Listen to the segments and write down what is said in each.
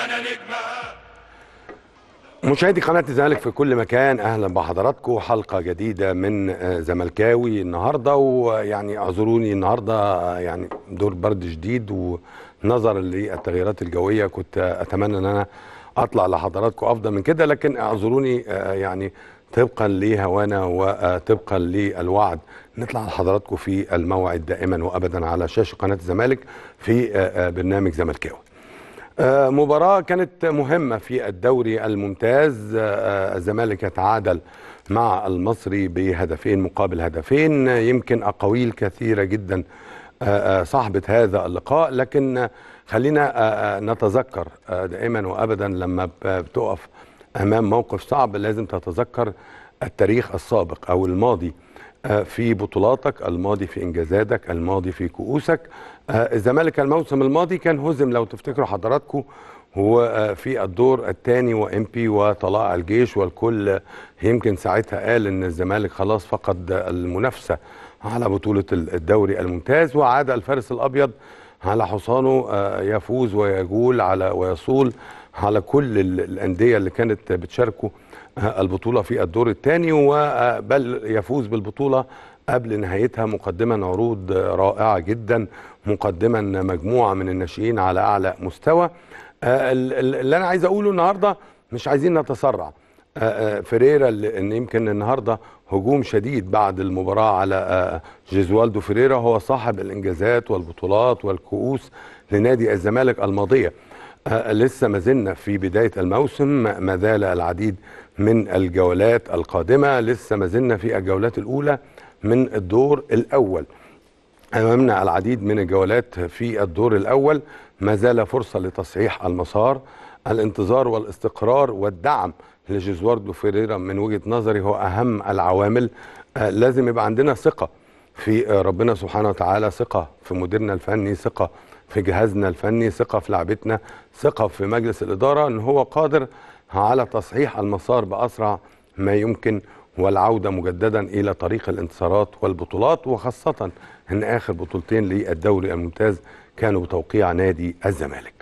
مشاهدي قناة الزمالك في كل مكان أهلا بحضراتكم حلقة جديدة من آه، زملكاوي النهاردة ويعني اعذروني النهاردة آه، يعني دور برد شديد ونظرا للتغيرات الجوية كنت أتمنى أن أنا أطلع لحضراتكم أفضل من كده لكن اعذروني آه، يعني طبقا لهوانا وطبقا للوعد نطلع لحضراتكم في الموعد دائما وأبدا على شاشة قناة الزمالك في آه، آه، برنامج زملكاوي آه، مباراة كانت مهمة في الدوري الممتاز آه، آه، الزمالك يتعادل مع المصري بهدفين مقابل هدفين آه، يمكن أقاويل كثيرة جدا آه، آه، صاحبة هذا اللقاء لكن آه، خلينا آه، آه، نتذكر آه، دائما وأبدا لما ب- بتقف أمام موقف صعب لازم تتذكر التاريخ السابق أو الماضي آه، في بطولاتك الماضي في انجازاتك الماضي في كؤوسك آه، الزمالك الموسم الماضي كان هزم لو تفتكروا حضراتكم هو آه، في الدور الثاني وامبي وطلائع الجيش والكل آه، يمكن ساعتها قال ان الزمالك خلاص فقد المنافسه على بطوله الدوري الممتاز وعاد الفارس الابيض على حصانه آه، يفوز ويجول على ويصول على كل ال- الانديه اللي كانت بتشاركه آه، البطوله في الدور الثاني وبل يفوز بالبطوله قبل نهايتها مقدما عروض آه، رائعه جدا مقدما مجموعه من الناشئين على اعلى مستوى آه، ال- ال- اللي انا عايز اقوله النهارده مش عايزين نتسرع آه، آه، فيريرا اللي ان يمكن النهارده هجوم شديد بعد المباراه على آه، جيزوالدو فيريرا هو صاحب الانجازات والبطولات والكؤوس لنادي الزمالك الماضيه آه، لسه ما زلنا في بدايه الموسم ما ما زال العديد من الجولات القادمه لسه ما زلنا في الجولات الاولى من الدور الاول امامنا العديد من الجولات في الدور الاول ما زال فرصه لتصحيح المسار الانتظار والاستقرار والدعم لجيزواردو فيريرا من وجهه نظري هو اهم العوامل آه، لازم يبقى عندنا ثقه في آه، ربنا سبحانه وتعالى ثقه في مديرنا الفني ثقه في جهازنا الفني ثقه في لعبتنا ثقه في مجلس الاداره ان هو قادر على تصحيح المسار باسرع ما يمكن والعودة مجددا إلى طريق الانتصارات والبطولات وخاصة أن آخر بطولتين للدوري الممتاز كانوا بتوقيع نادي الزمالك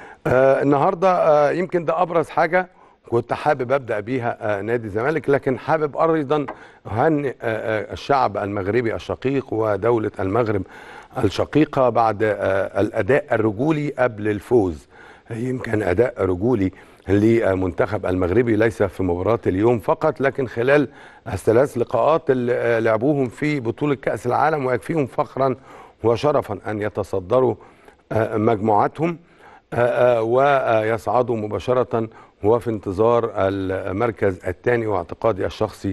آه النهاردة آه يمكن ده أبرز حاجة كنت حابب أبدأ بيها آه نادي الزمالك لكن حابب أيضا أهنئ آه آه الشعب المغربي الشقيق ودولة المغرب الشقيقة بعد آه الأداء الرجولي قبل الفوز يمكن أداء رجولي للمنتخب المغربي ليس في مباراة اليوم فقط لكن خلال الثلاث لقاءات اللي آه، لعبوهم في بطولة كأس العالم ويكفيهم فخرا وشرفا أن يتصدروا آه، مجموعاتهم آه، آه، ويصعدوا مباشرة وفي انتظار المركز الثاني واعتقادي الشخصي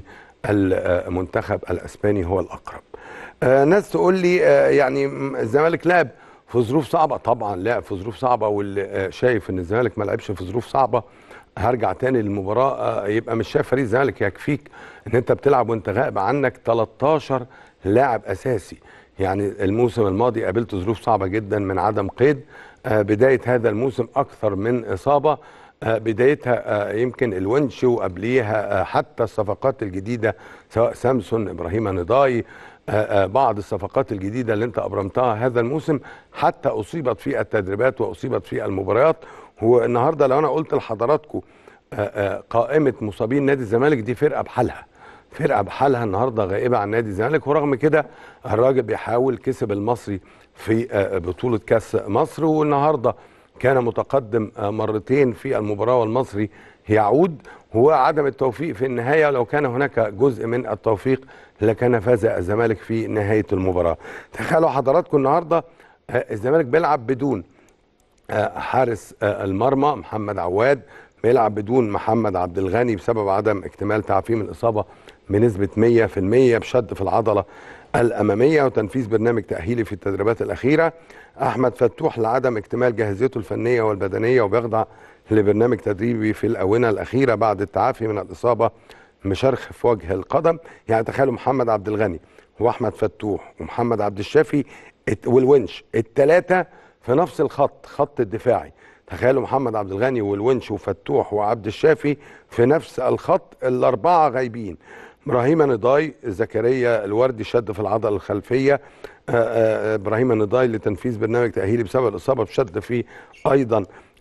المنتخب الأسباني هو الأقرب آه، ناس تقول لي آه، يعني م- الزمالك لعب في ظروف صعبه طبعا لعب في ظروف صعبه واللي آه، شايف ان الزمالك ما لعبش في ظروف صعبه هرجع تاني للمباراه آه، يبقى مش شايف فريق الزمالك يكفيك ان انت بتلعب وانت غائب عنك 13 لاعب اساسي يعني الموسم الماضي قابلت ظروف صعبه جدا من عدم قيد آه، بدايه هذا الموسم اكثر من اصابه آه، بدايتها آه، يمكن الونش وقبليها آه، حتى الصفقات الجديده سواء سامسون ابراهيم نضاي آه، آه، بعض الصفقات الجديده اللي انت ابرمتها هذا الموسم حتى اصيبت في التدريبات واصيبت في المباريات هو النهارده لو انا قلت لحضراتكم آه، آه، قائمه مصابين نادي الزمالك دي فرقه بحالها فرقه بحالها النهارده غائبه عن نادي الزمالك ورغم كده الراجل بيحاول كسب المصري في آه، بطوله كاس مصر والنهارده كان متقدم آه، مرتين في المباراه والمصري يعود هو عدم التوفيق في النهايه لو كان هناك جزء من التوفيق لكان فاز الزمالك في نهايه المباراه تخيلوا حضراتكم النهارده آه، الزمالك بيلعب بدون آه، حارس آه، المرمى محمد عواد بيلعب بدون محمد عبد الغني بسبب عدم اكتمال تعفيم الاصابه بنسبه 100% بشد في العضله الاماميه وتنفيذ برنامج تاهيلي في التدريبات الاخيره احمد فتوح لعدم اكتمال جاهزيته الفنيه والبدنيه وبيخضع لبرنامج تدريبي في الاونه الاخيره بعد التعافي من الاصابه بشرخ في وجه القدم يعني تخيلوا محمد عبد الغني واحمد فتوح ومحمد عبد الشافي الت- والونش الثلاثه في نفس الخط خط الدفاعي تخيلوا محمد عبد الغني والونش وفتوح وعبد الشافي في نفس الخط الاربعه غايبين ابراهيم نضاي زكريا الوردي شد في العضله الخلفيه آه، آه، ابراهيم نضاي لتنفيذ برنامج تاهيلي بسبب الاصابه بشد في ايضا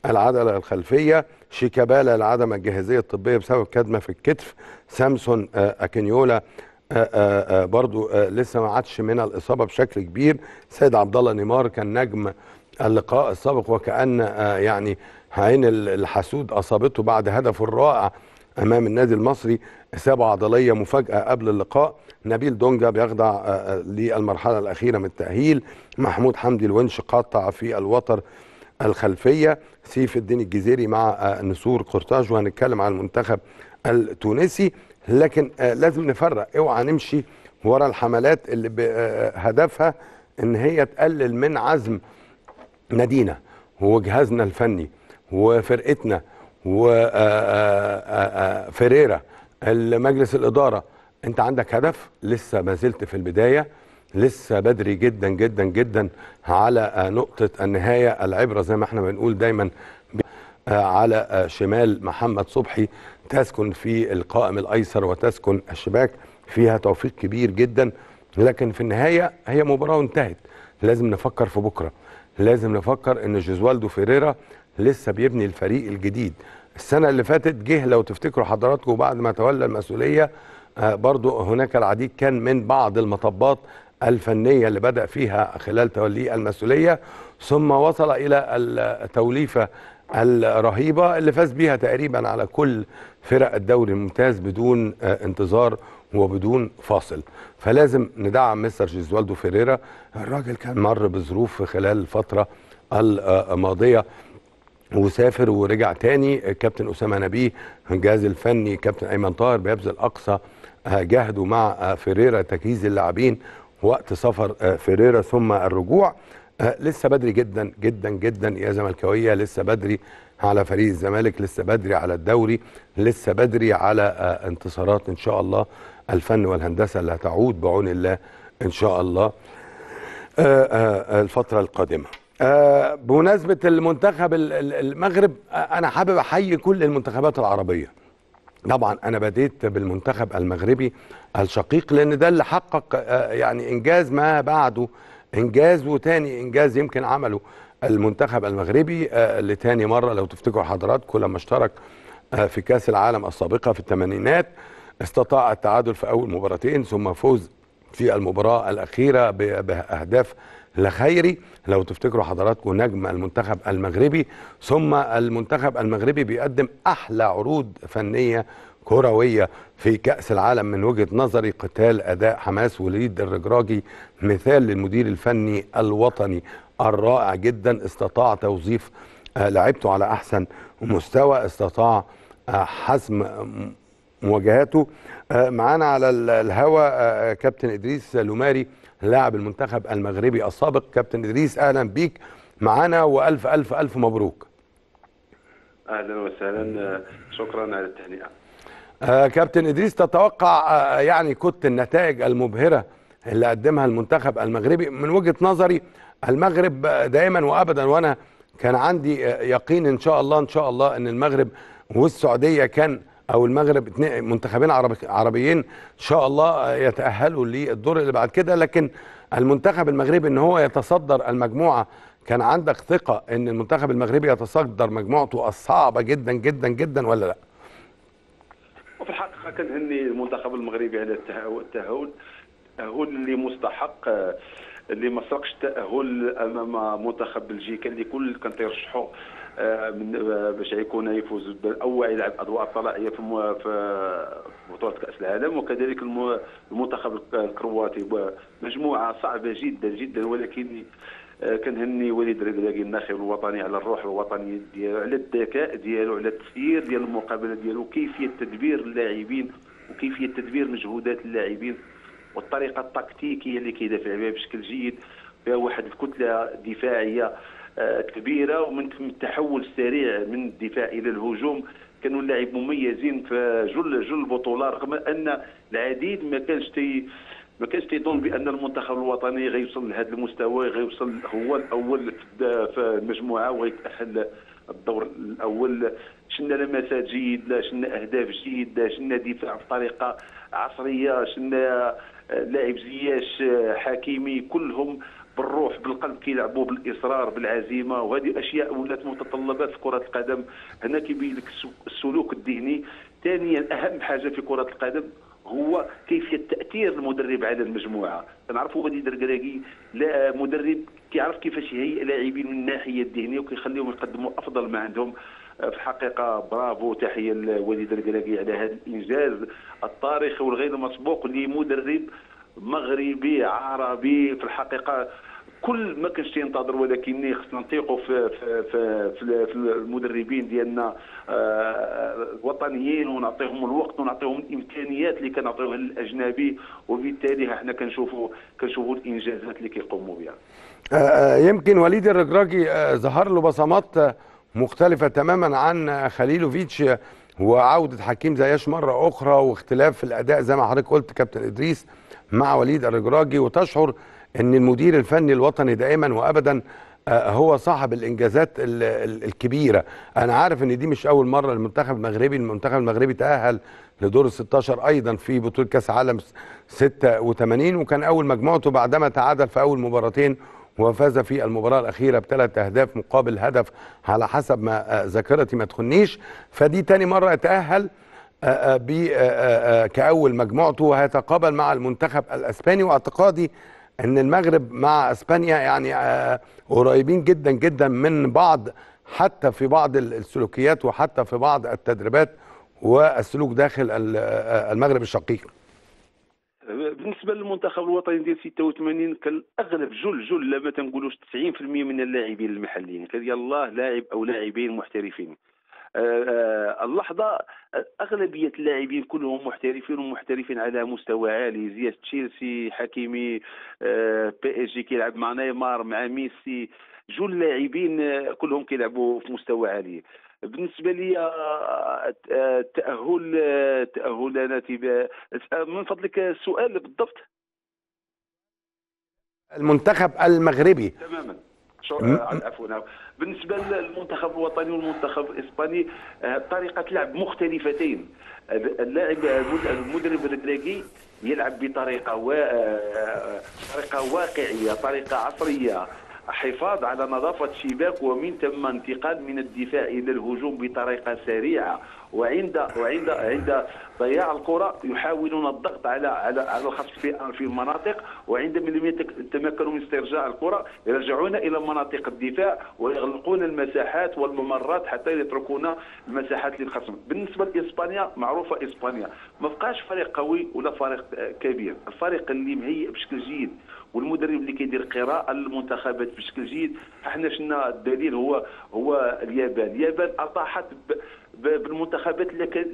العضله الخلفيه شيكابالا لعدم الجاهزيه الطبيه بسبب كدمه في الكتف سامسون آه، اكينيولا آه، آه، برضو لسه ما عادش من الاصابه بشكل كبير سيد عبد الله نيمار كان نجم اللقاء السابق وكان يعني عين الحسود اصابته بعد هدفه الرائع امام النادي المصري اصابه عضليه مفاجاه قبل اللقاء نبيل دونجا بيخضع للمرحله الاخيره من التاهيل محمود حمدي الونش قاطع في الوتر الخلفيه سيف الدين الجزيري مع نسور قرطاج وهنتكلم عن المنتخب التونسي لكن لازم نفرق اوعى نمشي ورا الحملات اللي هدفها ان هي تقلل من عزم نادينا وجهازنا الفني وفرقتنا وفريرا مجلس الاداره انت عندك هدف لسه ما زلت في البدايه لسه بدري جدا جدا جدا على نقطه النهايه العبره زي ما احنا بنقول دايما على شمال محمد صبحي تسكن في القائم الايسر وتسكن الشباك فيها توفيق كبير جدا لكن في النهايه هي مباراه وانتهت لازم نفكر في بكره لازم نفكر ان جوزوالدو فيريرا لسه بيبني الفريق الجديد السنه اللي فاتت جه لو تفتكروا حضراتكم بعد ما تولى المسؤوليه آه برضو هناك العديد كان من بعض المطبات الفنيه اللي بدا فيها خلال توليه المسؤوليه ثم وصل الى التوليفه الرهيبه اللي فاز بيها تقريبا على كل فرق الدوري الممتاز بدون آه انتظار وبدون فاصل فلازم ندعم مستر جيزوالدو فيريرا الراجل كان مر بظروف خلال الفتره الماضيه وسافر ورجع تاني كابتن اسامه نبيه الجهاز الفني كابتن ايمن طاهر بيبذل اقصى جهده مع فيريرا تجهيز اللاعبين وقت سفر فيريرا ثم الرجوع لسه بدري جدا جدا جدا يا زملكاويه لسه بدري على فريق الزمالك لسه بدري على الدوري لسه بدري على انتصارات ان شاء الله الفن والهندسه اللي هتعود بعون الله ان شاء الله الفتره القادمه آه بمناسبة المنتخب المغرب أنا حابب أحيي كل المنتخبات العربية طبعا أنا بديت بالمنتخب المغربي الشقيق لأن ده اللي حقق آه يعني إنجاز ما بعده إنجاز وتاني إنجاز يمكن عمله المنتخب المغربي آه لتاني مرة لو تفتكروا حضراتكم لما اشترك آه في كأس العالم السابقة في الثمانينات استطاع التعادل في أول مباراتين ثم فوز في المباراة الأخيرة بأهداف لخيري لو تفتكروا حضراتكم نجم المنتخب المغربي ثم المنتخب المغربي بيقدم احلى عروض فنيه كرويه في كاس العالم من وجهه نظري قتال اداء حماس وليد الرجراجي مثال للمدير الفني الوطني الرائع جدا استطاع توظيف لعبته على احسن مستوى استطاع حسم مواجهاته معانا على الهوا كابتن ادريس لوماري لاعب المنتخب المغربي السابق كابتن ادريس اهلا بيك معانا والف الف الف مبروك اهلا وسهلا شكرا على التهنئه آه كابتن ادريس تتوقع آه يعني كنت النتائج المبهره اللي قدمها المنتخب المغربي من وجهه نظري المغرب دائما وابدا وانا كان عندي يقين ان شاء الله ان شاء الله ان المغرب والسعوديه كان او المغرب منتخبين عربي عربيين ان شاء الله يتاهلوا للدور اللي بعد كده لكن المنتخب المغربي ان هو يتصدر المجموعه كان عندك ثقه ان المنتخب المغربي يتصدر مجموعته الصعبه جدا جدا جدا ولا لا؟ وفي الحقيقه كنهني المنتخب المغربي على التاهل التاهل اللي مستحق اللي ما سرقش التاهل امام منتخب بلجيكا اللي كل كان تيرشحوا من باش يكون يفوز او يلعب ادوار طلائعيه في في بطوله كاس العالم وكذلك المنتخب الكرواتي مجموعه صعبه جدا جدا ولكن كنهني وليد رزاقي الناخب الوطني على الروح الوطنيه ديالو على الذكاء ديالو على التسيير ديال المقابله ديالو وكيفيه تدبير اللاعبين وكيفيه تدبير مجهودات اللاعبين والطريقه التكتيكيه اللي كيدافع بها بشكل جيد فيها واحد الكتله دفاعيه كبيره ومن التحول السريع من الدفاع الى الهجوم كانوا اللاعب مميزين في جل جل البطوله رغم ان العديد ما كانش تي ما كانش تيظن بان المنتخب الوطني غيوصل لهذا المستوى غيوصل هو الاول في المجموعه وغيتاهل الدور الاول شنا لمسات جيده شنا اهداف جيده شنا دفاع بطريقه عصريه شنا لاعب زياش حكيمي كلهم بالروح بالقلب كيلعبوا بالاصرار بالعزيمه وهذه اشياء ولات متطلبات في كره القدم هنا كيبين لك السلوك الذهني ثانيا اهم حاجه في كره القدم هو كيفيه تاثير المدرب على المجموعه كنعرفوا وليد الركراكي لا مدرب كيعرف كيفاش يهيئ لاعبين من الناحيه الذهنيه وكيخليهم يقدموا افضل ما عندهم في الحقيقه برافو تحيه لوليد الركراكي على هذا الانجاز التاريخي والغير مسبوق لمدرب مغربي عربي في الحقيقه كل ما كنتش تنتظر ولكن خصنا نثيقوا في في في, في المدربين ديالنا الوطنيين ونعطيهم الوقت ونعطيهم الامكانيات اللي كنعطيوها للاجنبي وبالتالي احنا كنشوفوا كنشوفوا الانجازات اللي كيقوموا بها. يمكن وليد الركراكي ظهر له بصمات مختلفه تماما عن خليلوفيتش وعوده حكيم زياش مره اخرى واختلاف في الاداء زي ما حضرتك قلت كابتن ادريس مع وليد الركراكي وتشعر ان المدير الفني الوطني دائما وابدا هو صاحب الانجازات الكبيره انا عارف ان دي مش اول مره المنتخب المغربي المنتخب المغربي تاهل لدور ال 16 ايضا في بطوله كاس العالم 86 وكان اول مجموعته بعدما تعادل في اول مباراتين وفاز في المباراه الاخيره بثلاث اهداف مقابل هدف على حسب ما ذاكرتي ما تخنيش فدي تاني مره يتاهل كاول مجموعته وهيتقابل مع المنتخب الاسباني واعتقادي ان المغرب مع اسبانيا يعني قريبين جدا جدا من بعض حتى في بعض السلوكيات وحتى في بعض التدريبات والسلوك داخل المغرب الشقيق بالنسبه للمنتخب الوطني ديال 86 كان اغلب جل جل لا ما تنقولوش 90% من اللاعبين المحليين كان يلاه لاعب او لاعبين محترفين اللحظه اغلبيه اللاعبين كلهم محترفين ومحترفين على مستوى عالي زياد تشيلسي حكيمي بي اس جي كيلعب مع نيمار مع ميسي جل اللاعبين كلهم كيلعبوا في مستوى عالي بالنسبه لي التاهل تاهلات من فضلك السؤال بالضبط المنتخب المغربي تماما عفوا بالنسبه للمنتخب الوطني والمنتخب الاسباني طريقه لعب مختلفتين اللاعب المدرب الركراكي يلعب بطريقه و... طريقه واقعيه طريقه عصريه حفاظ على نظافة الشباك ومن ثم انتقال من الدفاع إلى الهجوم بطريقة سريعة وعند وعند عند ضياع الكرة يحاولون الضغط على على على الخصم في في المناطق وعندما لم يتمكنوا من استرجاع الكرة يرجعون إلى مناطق الدفاع ويغلقون المساحات والممرات حتى يتركون المساحات للخصم بالنسبة لإسبانيا معروفة إسبانيا ما بقاش فريق قوي ولا فريق كبير الفريق اللي مهيئ بشكل جيد والمدرب اللي كيدير قراءه للمنتخبات بشكل جيد احنا شفنا الدليل هو هو اليابان اليابان اطاحت بالمنتخبات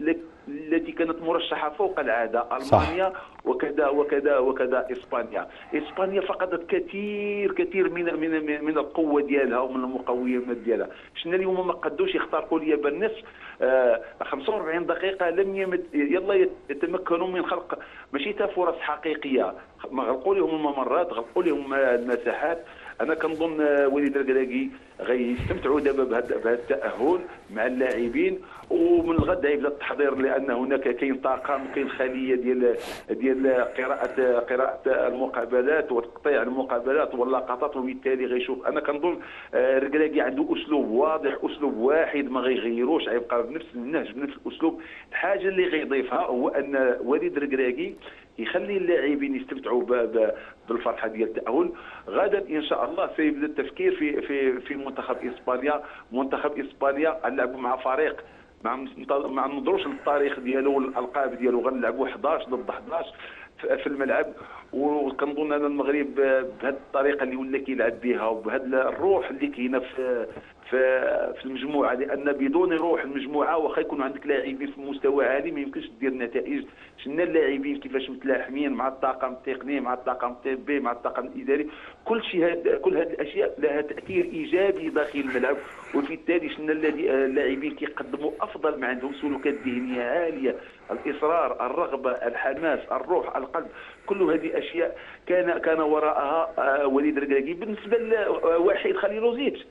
التي كانت مرشحه فوق العاده المانيا وكذا وكذا وكذا اسبانيا اسبانيا فقدت كثير كثير من من من القوه ديالها ومن المقومات ديالها شفنا اليوم ما قدوش يخترقوا اليابان نصف آه 45 دقيقه لم يمت يلا يتمكنوا من خلق ماشي فرص حقيقيه ما غلقوا لهم الممرات غلقوا لهم المساحات انا كنظن وليد الكراكي غيستمتعوا دابا بهذا التاهل مع اللاعبين ومن الغد غيبدا التحضير لان هناك كاين طاقم كاين خليه ديال ديال قراءه قراءه المقابلات وتقطيع المقابلات واللقطات وبالتالي غيشوف انا كنظن الركراكي عنده اسلوب واضح اسلوب واحد ما غيغيروش غيبقى بنفس النهج بنفس الاسلوب الحاجه اللي غيضيفها هو ان وليد الركراكي يخلي اللاعبين يستمتعوا بالفرحه ديال التاهل غدا ان شاء الله سيبدا التفكير في في في منتخب اسبانيا منتخب اسبانيا غنلعبوا مع فريق ما ما ننظروش للتاريخ ديالو والالقاب ديالو غنلعبوا 11 ضد 11 في الملعب وكنظن ان المغرب بهذه الطريقه اللي ولا كيلعب بها وبهذه الروح اللي كاينه في في في المجموعه لان بدون روح المجموعه واخا يكون عندك لاعبين في مستوى عالي ما يمكنش دير نتائج شفنا اللاعبين كيفاش متلاحمين مع الطاقم التقني مع الطاقم الطبي مع الطاقم الاداري كل شيء هاد كل هذه الاشياء لها تاثير ايجابي داخل الملعب وبالتالي شفنا اللاعبين كيقدموا افضل ما عندهم سلوكات ذهنيه عاليه الاصرار الرغبه الحماس الروح القلب كل هذه اشياء كان كان وراءها وليد الركراكي بالنسبه لوحيد خليلوزيتش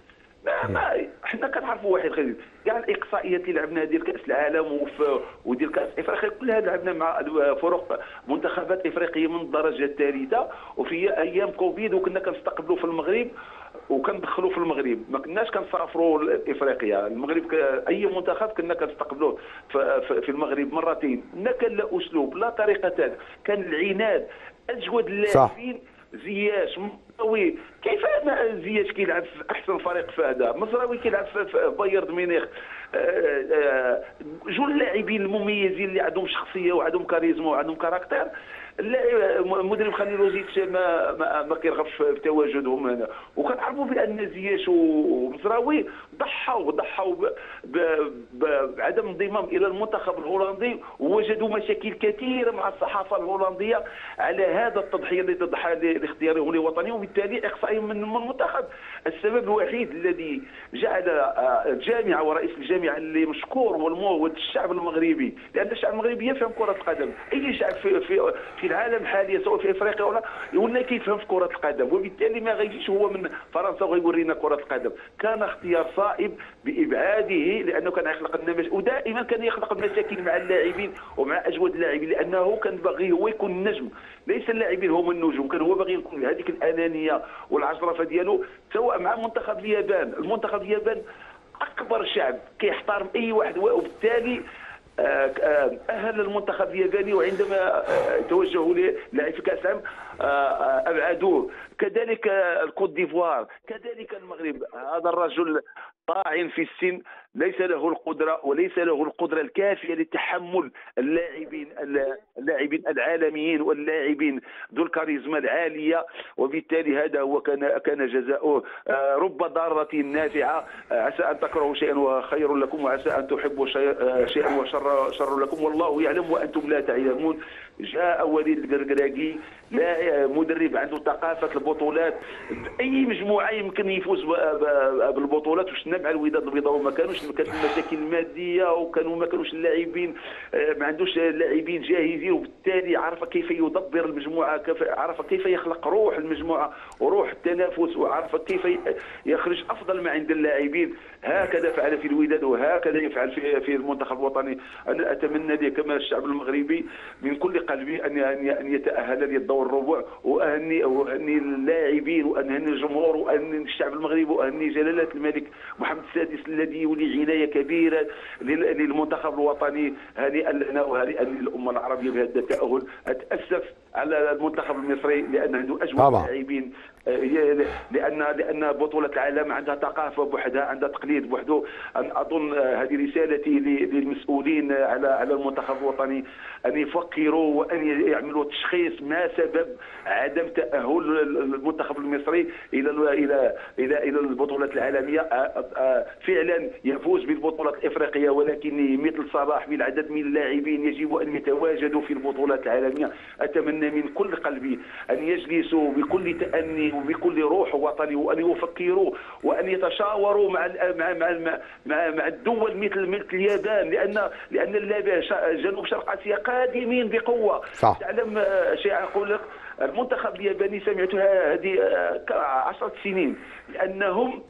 ما, ما حنا كنعرفوا واحد خليل كاع الاقصائيات اللي لعبناها ديال كاس العالم وف- وديال كاس افريقيا كلها لعبنا مع فرق منتخبات افريقيه من الدرجه الثالثه وفي ايام كوفيد وكنا كنستقبلوا في المغرب وكندخلوا في المغرب ما كناش كنسافروا لافريقيا المغرب ك... اي منتخب كنا كنستقبلوه في, في- في المغرب مرتين لا كان لا اسلوب لا طريقه كان العناد اجود اللاعبين زياش مزراوي كيف ما زياش كيلعب في احسن فريق في هذا مزراوي كيلعب في في بايرن ميونخ آه، آه، جوج اللاعبين المميزين اللي عندهم شخصيه وعندهم كاريزما وعندهم كاركتير اللاعب المدرب خليلوزيتش ما ما, ما كيرغبش في تواجدهم هنا وكنعرفوا بان زياش ومزراوي ضحوا ضحوا ب- ب- ب- بعدم انضمام الى المنتخب الهولندي ووجدوا مشاكل كثيره مع الصحافه الهولنديه على هذا التضحيه الذي تضحى لاختيارهم لوطنهم وبالتالي اقصائهم من من المنتخب السبب الوحيد الذي جعل آه، الجامعه ورئيس الجامعه اللي مشكور والموت الشعب المغربي لان الشعب المغربي يفهم كره القدم اي شعب في في في العالم حاليا سواء في افريقيا ولا ولا كيفهم في كره القدم وبالتالي ما غيجيش هو من فرنسا وغيورينا كره القدم كان اختيار صائب بابعاده لانه كان يخلق النماذج ودائما كان يخلق المشاكل مع اللاعبين ومع اجود اللاعبين لانه كان باغي هو يكون النجم ليس اللاعبين هم النجوم كان هو باغي يكون هذيك الانانيه والعجرفه ديالو سواء مع منتخب اليابان المنتخب اليابان اكبر شعب كيحترم اي واحد وبالتالي آه، آه، اهل المنتخب الياباني وعندما آه، توجهوا للاعب في كاس العالم آه، آه، ابعدوه كذلك آه، الكوت ديفوار كذلك المغرب هذا الرجل طاعن في السن ليس له القدره وليس له القدره الكافيه لتحمل اللاعبين اللاعبين العالميين واللاعبين ذو الكاريزما العاليه وبالتالي هذا هو كان كان جزاؤه آه، رب ضاره نافعه آه، عسى ان تكرهوا شيئا وخير لكم وعسى ان تحبوا شيء- آه، شيئا وشر شر لكم والله يعلم وانتم لا تعلمون جاء وليد القرقراقي لا مدرب عنده ثقافه البطولات اي مجموعه يمكن يفوز ب- ب- بالبطولات وشنا مع الوداد البيضاء وما كانوش كانت المشاكل الماديه وكانوا ما كانوش اللاعبين آه، ما عندوش لاعبين جاهزين وبالتالي عرف كيف يدبر المجموعه كيف عرف كيف يخلق روح المجموعه وروح التنافس وعرف كيف ي- يخرج افضل ما عند اللاعبين هكذا فعل في الوداد وهكذا يفعل في في المنتخب الوطني انا اتمنى لي كما الشعب المغربي من كل قلبي ان ان ان يتاهل للدور الربع واهني واهني اللاعبين واهني الجمهور واهني الشعب المغربي واهني جلاله الملك محمد السادس الذي يولي عنايه كبيره لل- للمنتخب الوطني هنيئا لنا وهنيئا للامه العربيه بهذا التاهل اتاسف على المنتخب المصري لان عنده اجود طبعا. لاعبين آه، هي- لان لان بطوله العالم عندها ثقافه بوحدها عندها تقليد بوحده أن اظن آه، هذه رسالتي ل- للمسؤولين على على المنتخب الوطني ان يفكروا وان يعملوا تشخيص ما سبب عدم تاهل المنتخب المصري الى الى الى الى البطولات العالميه آه، آه، فعلا يفوز بالبطولات الافريقيه ولكن مثل صلاح بالعدد من اللاعبين يجب ان يتواجدوا في البطولات العالميه اتمنى من كل قلبي ان يجلسوا بكل تاني وبكل روح وطني وان يفكروا وان يتشاوروا مع ال- مع مع مع, مع, مع الدول مثل مثل اليابان لان لان اللاعب- ش- جنوب شرق اسيا قادمين بقوه صح. تعلم آه، شيء اقول لك المنتخب الياباني سمعتها هذه آه، عشرة سنين لانهم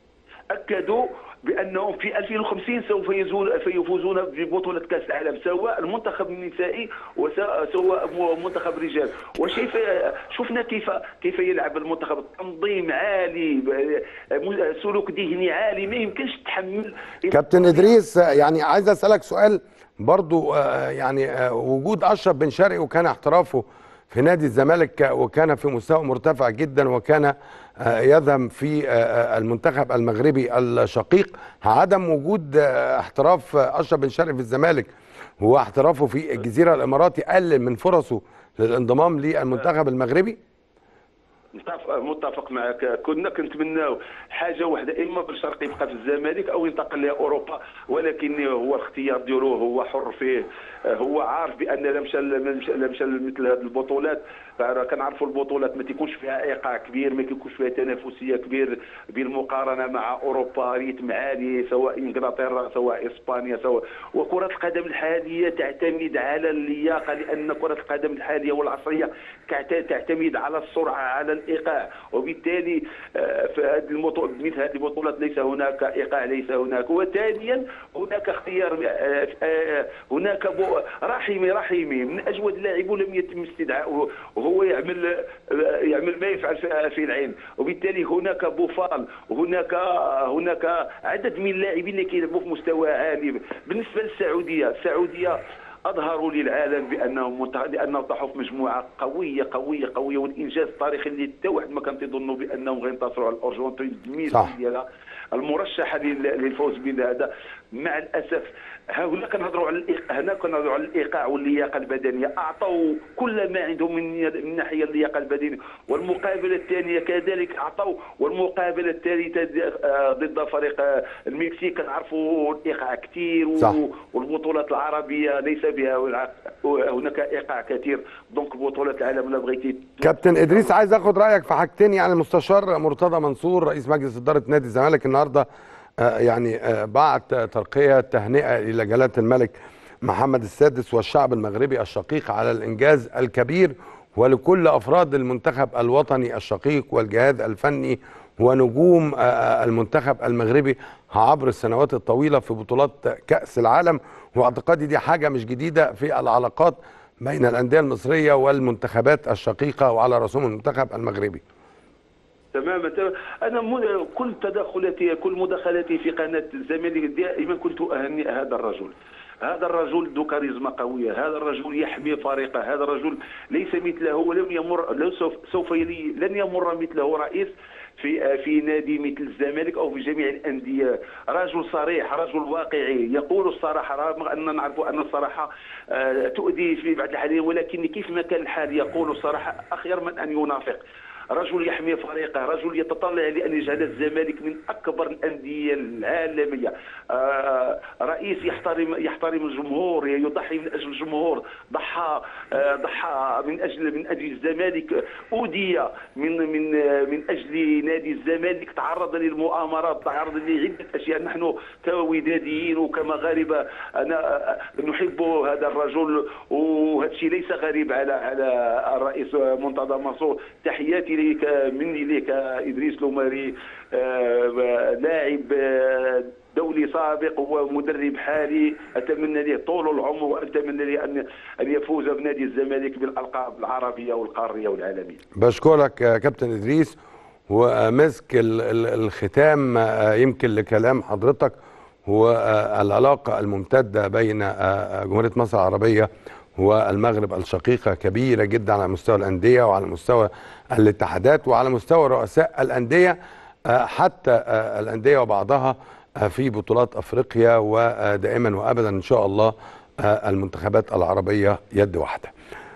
اكدوا بانهم في 2050 سوف يزول- سيفوزون ببطوله كاس العالم سواء المنتخب النسائي وسواء منتخب الرجال وشيف شفنا كيف كيف يلعب المنتخب التنظيم عالي ب- سلوك ذهني عالي ما يمكنش تحمل كابتن ادريس يعني عايز اسالك سؤال برضو آه، يعني آه، وجود اشرف بن شرقي وكان احترافه في نادي الزمالك وكان في مستوى مرتفع جدا وكان آه، يذهب في آه، آه، المنتخب المغربي الشقيق عدم وجود آه، احتراف آه، اشرف بن شرقي في الزمالك هو احترافه في الجزيره الاماراتي قلل من فرصه للانضمام للمنتخب المغربي متفق متفق معك كنا كنتمناو حاجه واحده اما بن شرقي يبقى في الزمالك او ينتقل لاوروبا ولكن هو الاختيار ديالو هو حر فيه هو عارف بان لا مشى لا مشى لا مشى مثل هذه البطولات فراه كنعرفوا البطولات ما تيكونش فيها ايقاع كبير ما تيكونش فيها تنافسيه كبير بالمقارنه مع اوروبا ريتم عالي سواء انجلترا سواء اسبانيا سواء وكره القدم الحاليه تعتمد على اللياقه لان كره القدم الحاليه والعصريه كعت- تعتمد على السرعه على الايقاع وبالتالي آه، في هذه المطو... مثل هذه البطولات ليس هناك ايقاع ليس هناك وثانيا هناك اختيار آه، آه، هناك بو... رحيمي رحيمي من اجود اللاعب ولم يتم استدعاؤه وهو يعمل آه، يعمل ما يفعل في- في العين وبالتالي هناك بوفال وهناك هناك عدد من اللاعبين اللي كيلعبوا في مستوى عالي بالنسبه للسعوديه السعوديه اظهروا للعالم بانهم مت- بانهم طاحوا في مجموعه قويه قويه قويه والانجاز التاريخي اللي حتى واحد ما كان تيظنوا بانهم غينتصروا على الارجنتين بالميزه صح. ديالها المرشحه لل- للفوز بهذا مع الاسف ها هنا كنهضروا على الإيق- هنا كنهضروا على الايقاع واللياقه البدنيه اعطوا كل ما عندهم من من الناحيه اللياقه البدنيه والمقابله الثانيه كذلك اعطوا والمقابله الثالثه د- آه، ضد فريق آه، المكسيك كنعرفوا الايقاع كثير صح. والبطولات العربيه ليس بها والع- هناك ايقاع كثير دونك بطولات العالم لا بغيتي كابتن ادريس عايز اخد رايك في حاجتين يعني المستشار مرتضى منصور رئيس مجلس اداره نادي الزمالك النهارده آه، يعني آه، بعت ترقيه تهنئه الى جلاله الملك محمد السادس والشعب المغربي الشقيق على الانجاز الكبير ولكل افراد المنتخب الوطني الشقيق والجهاز الفني ونجوم آه، آه، المنتخب المغربي عبر السنوات الطويله في بطولات كاس العالم واعتقادي دي حاجه مش جديده في العلاقات بين الانديه المصريه والمنتخبات الشقيقه وعلى راسهم المنتخب المغربي تماما تماما. انا م- كل تدخلاتي كل مداخلاتي في قناه الزمالك دائما كنت اهنئ هذا الرجل هذا الرجل ذو كاريزما قويه هذا الرجل يحمي فريقه هذا الرجل ليس مثله ولم يمر لو سوف, سوف يلي لن يمر مثله رئيس في في نادي مثل الزمالك او في جميع الانديه رجل صريح رجل واقعي يقول الصراحه رغم ان نعرف ان الصراحه آه، تؤذي في بعض الاحيان ولكن كيف ما كان الحال يقول الصراحه اخير من ان ينافق رجل يحمي فريقه رجل يتطلع لأن يجعل الزمالك من أكبر الأندية العالمية آه، رئيس يحترم يحترم الجمهور يضحي من أجل الجمهور ضحى آه، ضحى من أجل من أجل الزمالك أودي من من آه، من أجل نادي الزمالك تعرض للمؤامرات تعرض لعدة أشياء نحن كوداديين وكمغاربة أنا آه، نحب هذا الرجل وهذا الشيء ليس غريب على على الرئيس منتظر منصور تحياتي لك مني لك ادريس لوماري آه، لاعب آه، دولي سابق ومدرب حالي اتمنى له طول العمر واتمنى له ان ان يفوز بنادي الزمالك بالالقاب العربيه والقاريه والعالميه. بشكرك يا كابتن ادريس ومسك ال- ال- الختام آه، يمكن لكلام حضرتك هو آه، العلاقه الممتده بين آه، جمهوريه مصر العربيه والمغرب الشقيقه كبيره جدا على مستوى الانديه وعلى مستوى الاتحادات وعلى مستوى رؤساء الانديه آه، حتى آه، الانديه وبعضها آه، في بطولات افريقيا ودائما وابدا ان شاء الله آه، المنتخبات العربيه يد واحده.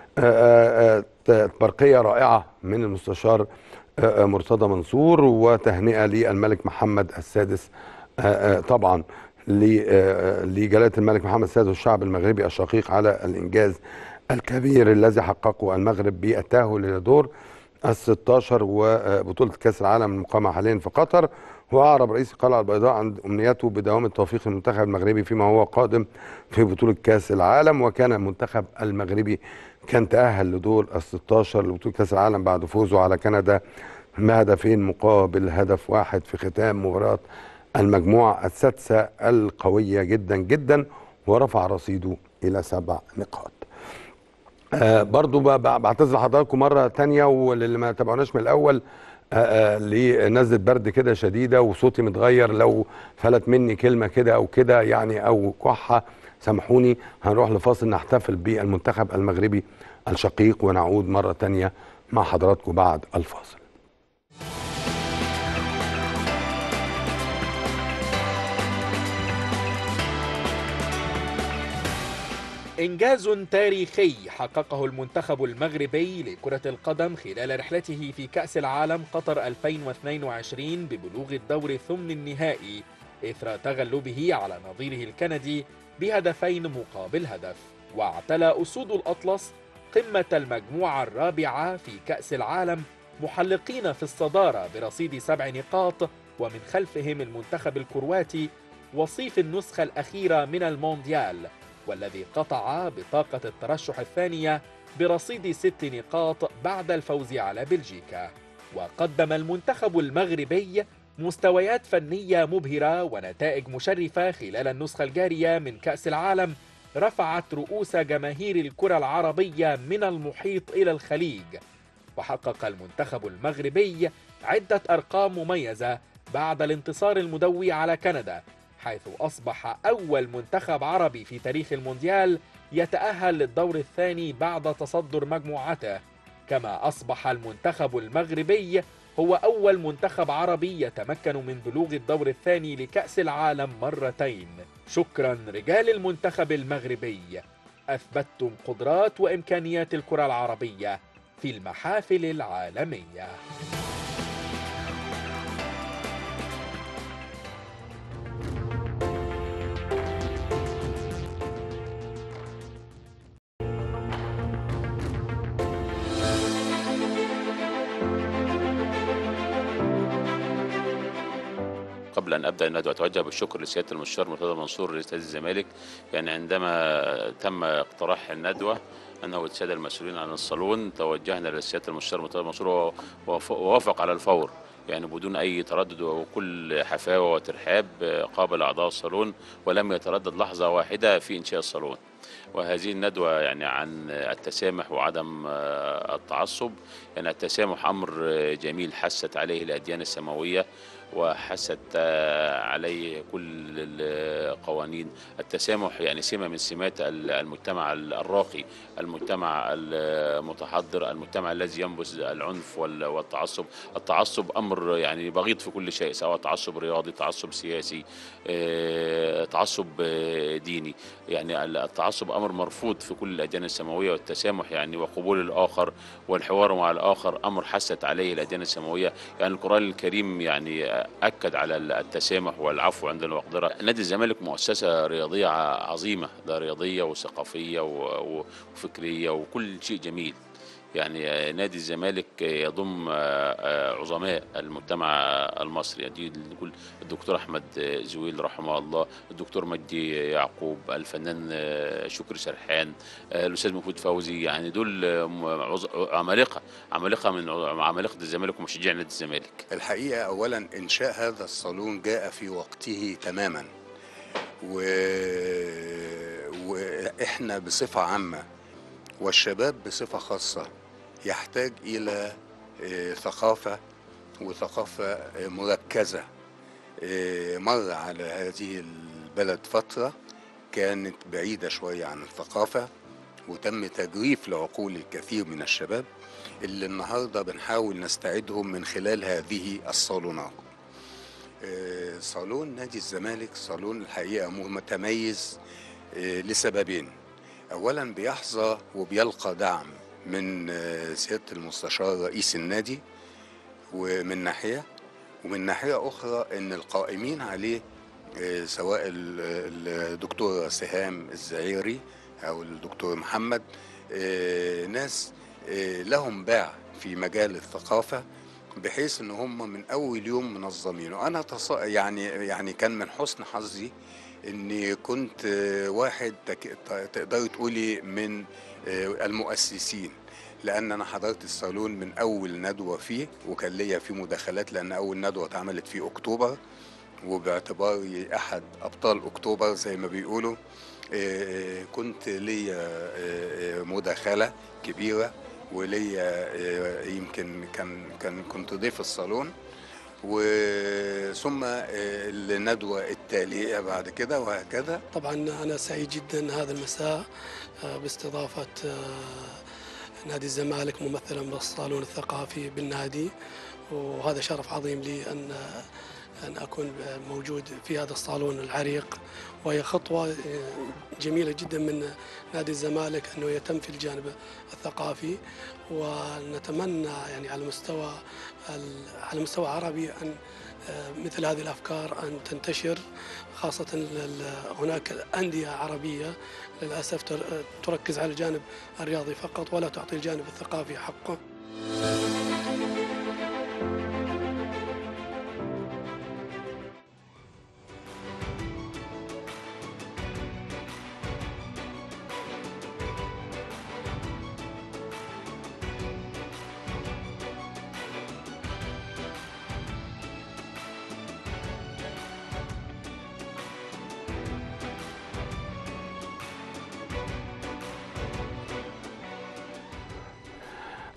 آه، آه، برقية رائعة من المستشار آه، آه، مرتضى منصور وتهنئة للملك محمد السادس آه، آه، طبعا ل- آه، لجلالة الملك محمد السادس والشعب المغربي الشقيق على الإنجاز الكبير الذي حققه المغرب بالتأهل إلى دور ال 16 وبطولة كأس العالم المقامة حاليا في قطر وأعرب رئيس القلعة البيضاء عن أمنيته بدوام التوفيق المنتخب المغربي فيما هو قادم في بطولة كأس العالم وكان المنتخب المغربي كان تأهل لدور ال 16 لبطولة كأس العالم بعد فوزه على كندا بهدفين مقابل هدف واحد في ختام مباراة المجموعة السادسة القوية جدا جدا ورفع رصيده إلى سبع نقاط آه برضو ب- ب- بعتذر لحضراتكم مرة تانية وللي ما تابعوناش من الأول آه آه لنزلة برد كده شديدة وصوتي متغير لو فلت مني كلمة كده أو كده يعني أو كحة سامحوني هنروح لفاصل نحتفل بالمنتخب المغربي الشقيق ونعود مرة تانية مع حضراتكم بعد الفاصل إنجاز تاريخي حققه المنتخب المغربي لكرة القدم خلال رحلته في كأس العالم قطر 2022 ببلوغ الدور ثمن النهائي إثر تغلبه على نظيره الكندي بهدفين مقابل هدف واعتلى أسود الأطلس قمة المجموعة الرابعة في كأس العالم محلقين في الصدارة برصيد سبع نقاط ومن خلفهم المنتخب الكرواتي وصيف النسخة الأخيرة من المونديال والذي قطع بطاقة الترشح الثانية برصيد ست نقاط بعد الفوز على بلجيكا وقدم المنتخب المغربي مستويات فنية مبهرة ونتائج مشرفة خلال النسخة الجارية من كأس العالم رفعت رؤوس جماهير الكرة العربية من المحيط إلى الخليج وحقق المنتخب المغربي عدة أرقام مميزة بعد الانتصار المدوي على كندا حيث أصبح أول منتخب عربي في تاريخ المونديال يتأهل للدور الثاني بعد تصدر مجموعته كما أصبح المنتخب المغربي هو أول منتخب عربي يتمكن من بلوغ الدور الثاني لكأس العالم مرتين شكرا رجال المنتخب المغربي أثبتتم قدرات وإمكانيات الكرة العربية في المحافل العالمية قبل ان ابدا الندوه اتوجه بالشكر لسياده المستشار مرتضى منصور رئيس نادي الزمالك يعني عندما تم اقتراح الندوه انا والساده المسؤولين عن الصالون توجهنا لسياده المستشار مرتضى منصور ووافق على الفور يعني بدون اي تردد وكل حفاوه وترحاب قابل اعضاء الصالون ولم يتردد لحظه واحده في انشاء الصالون وهذه الندوة يعني عن التسامح وعدم التعصب يعني التسامح أمر جميل حست عليه الأديان السماوية وحست عليه كل القوانين التسامح يعني سمة من سمات المجتمع الراقي المجتمع المتحضر المجتمع الذي ينبذ العنف والتعصب التعصب أمر يعني بغيض في كل شيء سواء تعصب رياضي تعصب سياسي تعصب ديني يعني التعصب أمر مرفوض في كل الأديان السماوية والتسامح يعني وقبول الآخر والحوار مع الآخر أمر حست عليه الأديان السماوية يعني القرآن الكريم يعني أكد على التسامح والعفو عند المقدرة نادي الزمالك مؤسسة رياضية عظيمة ده رياضية وثقافية وفكرية وكل شيء جميل يعني نادي الزمالك يضم عظماء المجتمع المصري يعني نقول الدكتور احمد زويل رحمه الله الدكتور مجدي يعقوب الفنان شكري سرحان الاستاذ مفيد فوزي يعني دول عمالقه عمالقه من عمالقه الزمالك ومشجعي نادي الزمالك الحقيقه اولا انشاء هذا الصالون جاء في وقته تماما و... واحنا بصفه عامه والشباب بصفة خاصة يحتاج إلى ثقافة وثقافة مركزة مر على هذه البلد فترة كانت بعيدة شوية عن الثقافة وتم تجريف لعقول الكثير من الشباب اللي النهاردة بنحاول نستعيدهم من خلال هذه الصالونات صالون نادي الزمالك صالون الحقيقة متميز لسببين اولا بيحظى وبيلقى دعم من سياده المستشار رئيس النادي ومن ناحيه ومن ناحيه اخرى ان القائمين عليه سواء الدكتور سهام الزعيري او الدكتور محمد ناس لهم باع في مجال الثقافه بحيث ان هم من اول يوم منظمين وانا تص... يعني يعني كان من حسن حظي اني كنت واحد تقدري تقولي من المؤسسين لان انا حضرت الصالون من اول ندوه فيه وكان ليا فيه مداخلات لان اول ندوه اتعملت في اكتوبر وباعتباري احد ابطال اكتوبر زي ما بيقولوا كنت ليا مداخله كبيره وليا يمكن كان كان كنت ضيف الصالون وثم الندوة التالية بعد كده وهكذا طبعا أنا سعيد جدا هذا المساء باستضافة نادي الزمالك ممثلا بالصالون الثقافي بالنادي وهذا شرف عظيم لي أن أن أكون موجود في هذا الصالون العريق وهي خطوة جميلة جدا من نادي الزمالك أنه يتم في الجانب الثقافي ونتمنى يعني على مستوى على مستوى عربي أن مثل هذه الأفكار أن تنتشر خاصة هناك أندية عربية للأسف تركز على الجانب الرياضي فقط ولا تعطي الجانب الثقافي حقه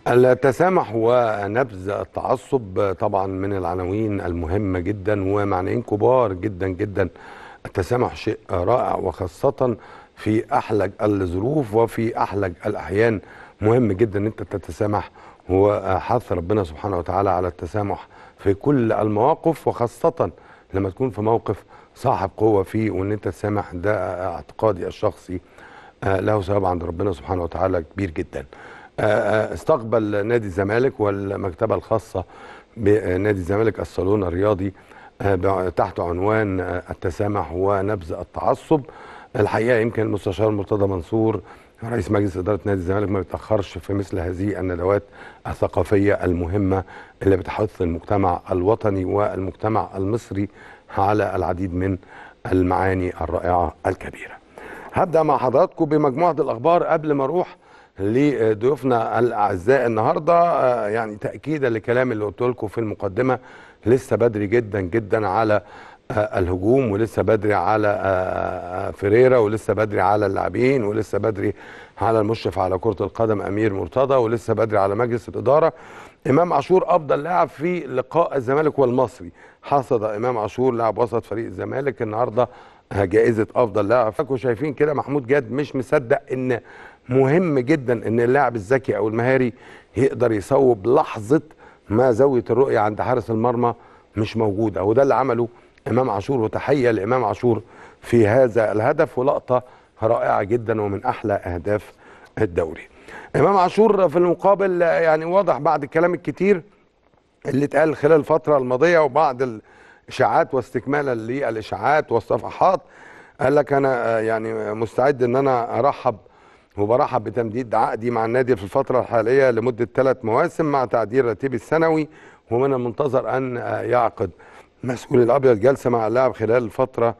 التسامح ونبذ التعصب طبعا من العناوين المهمة جدا ومعنيين كبار جدا جدا التسامح شيء رائع وخاصة في أحلج الظروف وفي أحلج الأحيان مهم جدا ان انت تتسامح وحث ربنا سبحانه وتعالى على التسامح في كل المواقف وخاصة لما تكون في موقف صاحب قوة فيه وان انت تسامح ده اعتقادي الشخصي آه، له ثواب عند ربنا سبحانه وتعالى كبير جدا آه، آه، استقبل نادي الزمالك والمكتبة الخاصة بنادي الزمالك الصالون الرياضي آه، ب- تحت عنوان آه، التسامح ونبذ التعصب الحقيقة يمكن المستشار مرتضى منصور رئيس مجلس إدارة نادي الزمالك ما بيتأخرش في مثل هذه الندوات الثقافية المهمة اللي بتحث المجتمع الوطني والمجتمع المصري على العديد من المعاني الرائعة الكبيرة هبدأ مع حضراتكم بمجموعة الأخبار قبل ما أروح لضيوفنا الأعزاء النهاردة آه، يعني تأكيدا لكلام اللي قلت لكم في المقدمة لسه بدري جدا جدا على آه، الهجوم ولسه بدري على آه، آه، فيريرا ولسه بدري على اللاعبين ولسه بدري على المشرف على كرة القدم أمير مرتضى ولسه بدري على مجلس الإدارة إمام عاشور أفضل لاعب في لقاء الزمالك والمصري حصد إمام عاشور لاعب وسط فريق الزمالك النهارده آه، جائزة أفضل لاعب فاكروا شايفين كده محمود جاد مش مصدق إن مهم جدا إن اللاعب الذكي أو المهاري يقدر يصوب لحظة ما زاوية الرؤية عند حارس المرمى مش موجودة وده اللي عمله إمام عاشور وتحية لإمام عاشور في هذا الهدف ولقطة رائعة جدا ومن أحلى أهداف الدوري إمام عاشور في المقابل آه، يعني واضح بعد الكلام الكتير اللي اتقال خلال الفترة الماضية وبعض الإشاعات واستكمالا للإشاعات والصفحات قال لك أنا آه، يعني مستعد إن أنا أرحب وبرحب بتمديد عقدي مع النادي في الفترة الحالية لمدة ثلاث مواسم مع تعديل راتبي السنوي ومن المنتظر أن آه، يعقد مسؤول الأبيض جلسة مع اللاعب خلال الفترة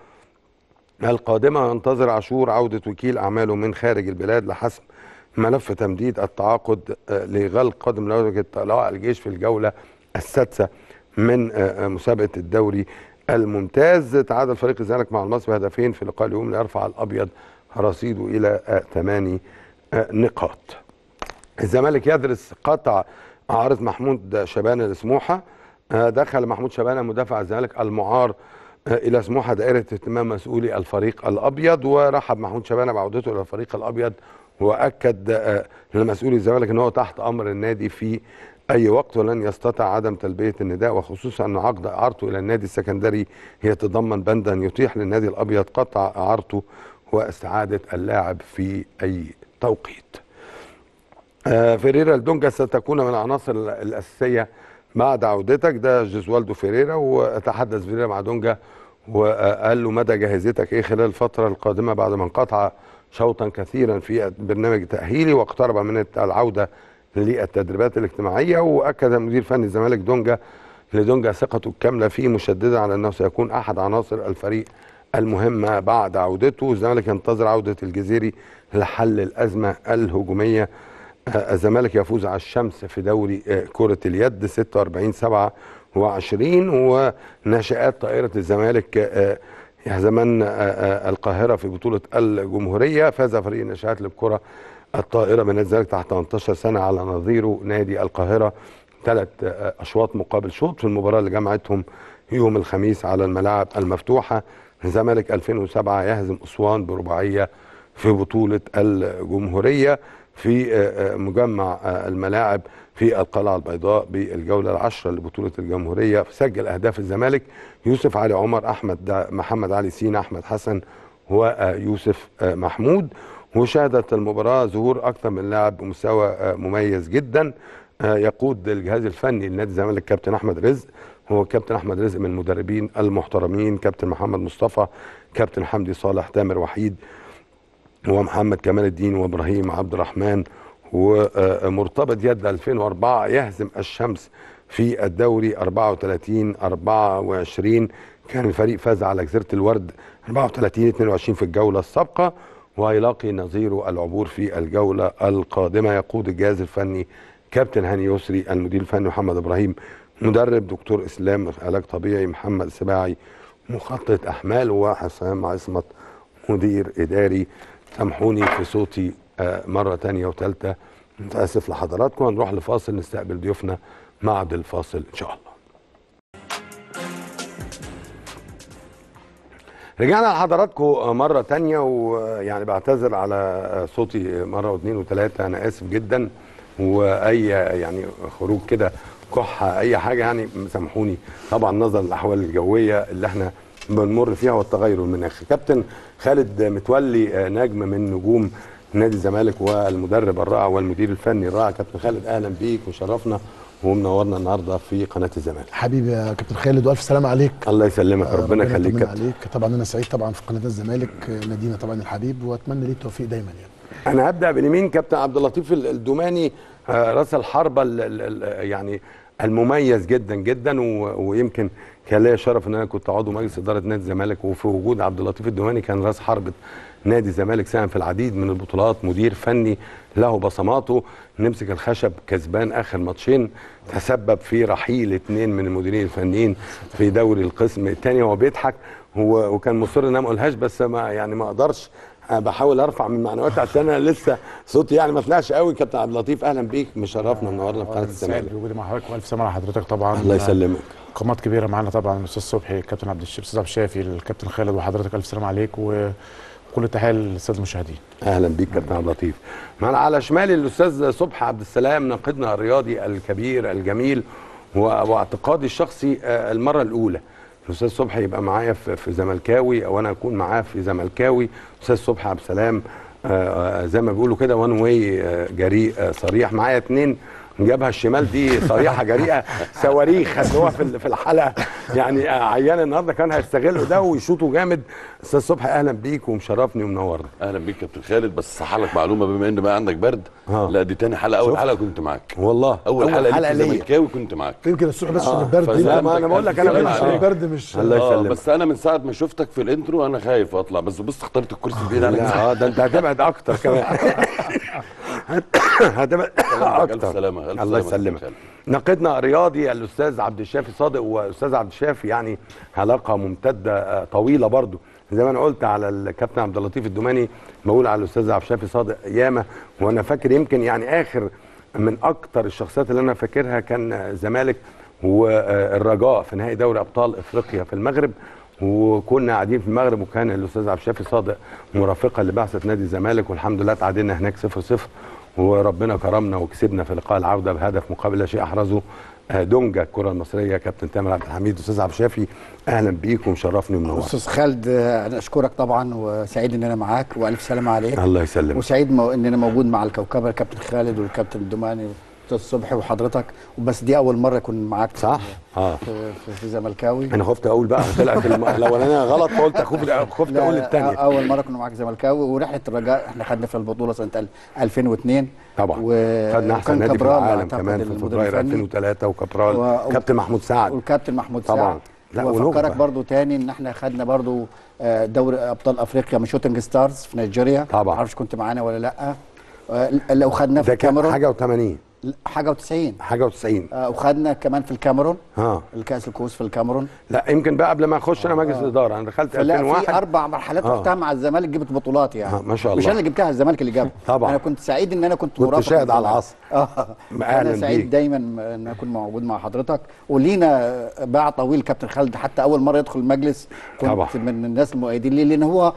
القادمة ينتظر عاشور عودة وكيل أعماله من خارج البلاد لحسم ملف تمديد التعاقد آه، لغلق قدم لوجه طلائع الجيش في الجولة السادسة من آه، آه، مسابقة الدوري الممتاز تعادل فريق الزمالك مع المصري بهدفين في لقاء اليوم ليرفع الأبيض رصيده إلى آه، ثماني آه، نقاط الزمالك يدرس قطع عارض محمود شبانه لسموحه آه، دخل محمود شبانه مدافع الزمالك المعار آه، الى سموحه دائره اهتمام مسؤولي الفريق الابيض ورحب محمود شبانه بعودته الى الفريق الابيض واكد آه، لمسؤولي الزمالك ان هو تحت امر النادي في اي وقت ولن يستطع عدم تلبيه النداء وخصوصا ان عقد اعارته الى النادي السكندري يتضمن بندا يتيح للنادي الابيض قطع اعارته واستعاده اللاعب في اي توقيت. آه، فيريرا الدونجا ستكون من العناصر ال- الاساسيه بعد عودتك ده جيزوالدو فيريرا وتحدث فيريرا مع دونجا وقال له مدى جاهزيتك ايه خلال الفتره القادمه بعد ما انقطع شوطا كثيرا في البرنامج التاهيلي واقترب من العوده للتدريبات الاجتماعيه واكد مدير فني الزمالك دونجا لدونجا ثقته الكامله فيه مشددا على انه سيكون احد عناصر الفريق المهمه بعد عودته الزمالك ينتظر عوده الجزيري لحل الازمه الهجوميه آه، الزمالك يفوز على الشمس في دوري آه، كرة اليد 46 27 وناشئات طائرة الزمالك آه، يهزمان آه، آه، القاهرة في بطولة الجمهورية فاز فريق الناشئات للكرة الطائرة من الزمالك تحت 18 سنة على نظيره نادي القاهرة ثلاث آه، أشواط مقابل شوط في المباراة اللي جمعتهم يوم الخميس على الملاعب المفتوحة الزمالك 2007 يهزم أسوان برباعية في بطولة الجمهورية في آه، آه، مجمع آه، الملاعب في القلعة البيضاء بالجولة العشرة لبطولة الجمهورية سجل أهداف الزمالك يوسف علي عمر أحمد دا- محمد علي سين أحمد حسن ويوسف آه، محمود وشهدت المباراة ظهور أكثر من لاعب بمستوى آه، مميز جدا آه، يقود الجهاز الفني لنادي الزمالك كابتن أحمد رزق هو كابتن أحمد رزق من المدربين المحترمين كابتن محمد مصطفى كابتن حمدي صالح تامر وحيد ومحمد كمال الدين وابراهيم عبد الرحمن ومرتبط يد 2004 يهزم الشمس في الدوري 34 24 كان الفريق فاز على جزيره الورد 34 22 في الجوله السابقه ويلاقي نظيره العبور في الجوله القادمه يقود الجهاز الفني كابتن هاني يسري المدير الفني محمد ابراهيم مدرب دكتور اسلام علاج طبيعي محمد السباعي مخطط احمال وحسام عصمت مدير اداري سامحوني في صوتي آه، مره تانية وثالثه متاسف لحضراتكم هنروح لفاصل نستقبل ضيوفنا بعد الفاصل ان شاء الله رجعنا لحضراتكم مرة تانية ويعني بعتذر على صوتي مرة واثنين وثلاثة أنا آسف جدا وأي يعني خروج كده كحة أي حاجة يعني سامحوني طبعا نظرا للأحوال الجوية اللي احنا بنمر فيها والتغير المناخي كابتن خالد متولي نجم من نجوم نادي الزمالك والمدرب الرائع والمدير الفني الرائع كابتن خالد أهلا بيك وشرفنا ومنورنا النهارده في قناة الزمالك حبيبي يا كابتن خالد والف سلامه عليك الله يسلمك آه، ربنا يخليك يطمن كابتن عليك طبعا انا سعيد طبعا في قناه الزمالك آه، نادينا طبعا الحبيب واتمنى ليه التوفيق دايما يعني انا هبدا باليمين كابتن عبد اللطيف ال- الدوماني آه، راس الحربه ال- ال- ال- يعني المميز جدا جدا و- ويمكن كان ليا شرف ان انا كنت عضو مجلس اداره نادي الزمالك وفي وجود عبد اللطيف الدوماني كان راس حربه نادي الزمالك ساهم في العديد من البطولات مدير فني له بصماته نمسك الخشب كسبان اخر ماتشين تسبب في رحيل اثنين من المديرين الفنيين في دوري القسم الثاني وهو بيضحك هو وكان مصر ان انا ما اقولهاش بس ما يعني ما اقدرش أنا بحاول ارفع من معنوياتي عشان انا لسه صوتي يعني ما طلعش قوي كابتن عبد اللطيف اهلا بيك مشرفنا منورنا في قناه سعيد الزمالك بوجودي مع حضرتك والف سلامه على حضرتك طبعا الله يسلمك قامات كبيره معانا طبعا الاستاذ صبحي الكابتن عبد الشيف الاستاذ عبد الشافي الكابتن خالد وحضرتك الف سلامه عليك وكل التحيه للساده المشاهدين اهلا بيك كابتن عبد اللطيف معنا على شمالي الاستاذ صبحي عبد السلام ناقدنا الرياضي الكبير الجميل و- واعتقادي الشخصي آه، المره الاولى الاستاذ صبحي يبقى معايا في في زملكاوي او انا اكون معاه في زملكاوي استاذ صبحي عبد السلام آه، آه، زي ما بيقولوا كده وان واي جريء آه، صريح معايا اتنين جابها الشمال دي صريحه جريئه صواريخ اللي هو في ال- في الحلقه يعني آه، عيان النهارده كان هيستغلوا ده ويشوطوا جامد استاذ صبحي اهلا بيك ومشرفني ومنورنا اهلا بيك كابتن خالد بس صح لك معلومه بما ان بقى عندك برد آه. لا دي تاني حلقه اول شوف. حلقه كنت معاك والله اول, أول حلقه, حلقة ليك ليا. زملكاوي كنت معاك يمكن الصبح بس آه، عشان البرد فزي لا ما انا بقول لك انا سلام مش عشان عليك. البرد مش الله اه يسلمك بس انا من ساعه ما شفتك في الانترو انا خايف اطلع بس بص اخترت الكرسي البعيد عنك لا اه ده انت هتبعد اكتر كمان هتبعد الف اكتر سلامه الف الله سلامة يا يسلمك كابتن خالد. ناقدنا الرياضي الاستاذ عبد الشافي صادق واستاذ عبد الشافي يعني علاقه ممتده آه، طويله برضو زي ما انا قلت على الكابتن عبد اللطيف الدوماني بقول على الاستاذ عبد الشافي صادق ياما وانا فاكر يمكن يعني اخر من اكتر الشخصيات اللي انا فاكرها كان آه، الزمالك والرجاء في نهائي دوري ابطال افريقيا في المغرب وكنا قاعدين في المغرب وكان الاستاذ عبد الشافي صادق مرافقه لبعثه نادي الزمالك والحمد لله تعادلنا هناك 0 0 وربنا كرمنا وكسبنا في لقاء العوده بهدف مقابل لا شيء احرزه آه، دونجا الكره المصريه كابتن تامر عبد الحميد استاذ عبد الشافي اهلا بيك ومشرفني ومنور استاذ خالد آه، انا اشكرك طبعا وسعيد ان انا معاك والف سلامه عليك الله يسلمك وسعيد مو ان انا موجود مع الكوكبه الكابتن خالد والكابتن الدماني والاستاذ صبحي وحضرتك وبس دي اول مره اكون معاك في- صح اه في, في, في زملكاوي انا خفت اقول بقى طلعت الم- الاولانيه غلط فقلت اخوف خفت لا، اقول لا، الثانيه اول مره كنا معاك زملكاوي ورحله الرجاء احنا خدنا في البطوله سنه ال- 2002 طبعا و- خدنا احسن وكان نادي في كبرال العالم أعتقد كمان في المدير فبراير الفني. 2003 وكابرال و- كابتن محمود سعد والكابتن محمود طبعاً. سعد لا، وافكرك ونخبة. برضو تاني ان احنا خدنا برضو آه، دوري ابطال افريقيا من شوتنج ستارز في نيجيريا طبعاً. معرفش كنت معانا ولا لا آه، لو خدنا في ده كان الكاميرون حاجه و80 حاجه و90 حاجه و90 وخدنا كمان في الكاميرون ها الكاس الكؤوس في الكاميرون لا يمكن بقى قبل ما اخش انا مجلس الاداره انا دخلت فلا في 2001 اربع مرحلات آه. رحتها مع الزمالك جبت بطولات يعني آه، ما شاء مش الله. انا اللي جبتها الزمالك اللي جابها طبعاً. انا كنت سعيد ان انا كنت كنت مرافق شاهد على للزمالك. العصر. اه أهلاً انا بيك. سعيد دايما ان اكون موجود مع حضرتك ولينا باع طويل كابتن خالد حتى اول مره يدخل المجلس كنت طبعاً. من الناس المؤيدين ليه لان هو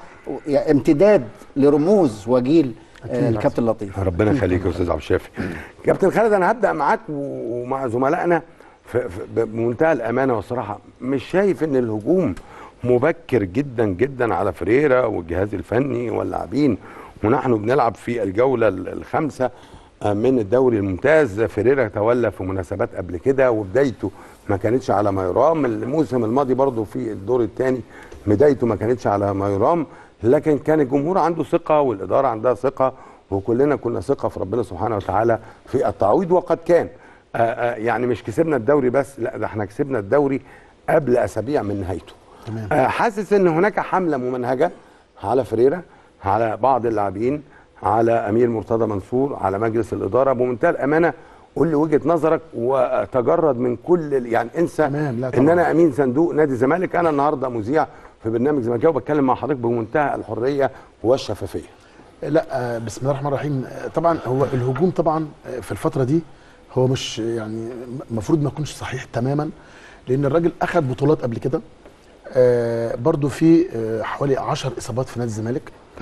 امتداد لرموز وجيل آه، الكابتن لطيف ربنا يخليك يا استاذ عبد الشافي كابتن خالد انا هبدا معاك و- ومع زملائنا في- في- بمنتهى الامانه والصراحه مش شايف ان الهجوم مبكر جدا جدا على فريرا والجهاز الفني واللاعبين ونحن بنلعب في الجوله ال- الخامسه آه، من الدوري الممتاز فريرا تولى في مناسبات قبل كده وبدايته ما كانتش على ما يرام الموسم الماضي برضه في الدور الثاني بدايته ما كانتش على ما يرام لكن كان الجمهور عنده ثقه والاداره عندها ثقه وكلنا كنا ثقه في ربنا سبحانه وتعالى في التعويض وقد كان آه، آه، يعني مش كسبنا الدوري بس لا ده احنا كسبنا الدوري قبل اسابيع من نهايته تمام. آه، حاسس ان هناك حمله ممنهجه على فريرا على بعض اللاعبين على امير مرتضى منصور على مجلس الاداره بمنتهى الامانه قول لي وجهه نظرك وتجرد من كل ال- يعني انسى تمام، لا ان طبعاً. انا امين صندوق نادي الزمالك انا النهارده مذيع في برنامج زملكاوي وبتكلم مع حضرتك بمنتهى الحريه والشفافيه لا آه، بسم الله الرحمن الرحيم آه، طبعا هو الهجوم طبعا آه، في الفتره دي هو مش يعني المفروض ما يكونش صحيح تماما لان الراجل اخذ بطولات قبل كده آه، برضو في آه، حوالي 10 اصابات في نادي الزمالك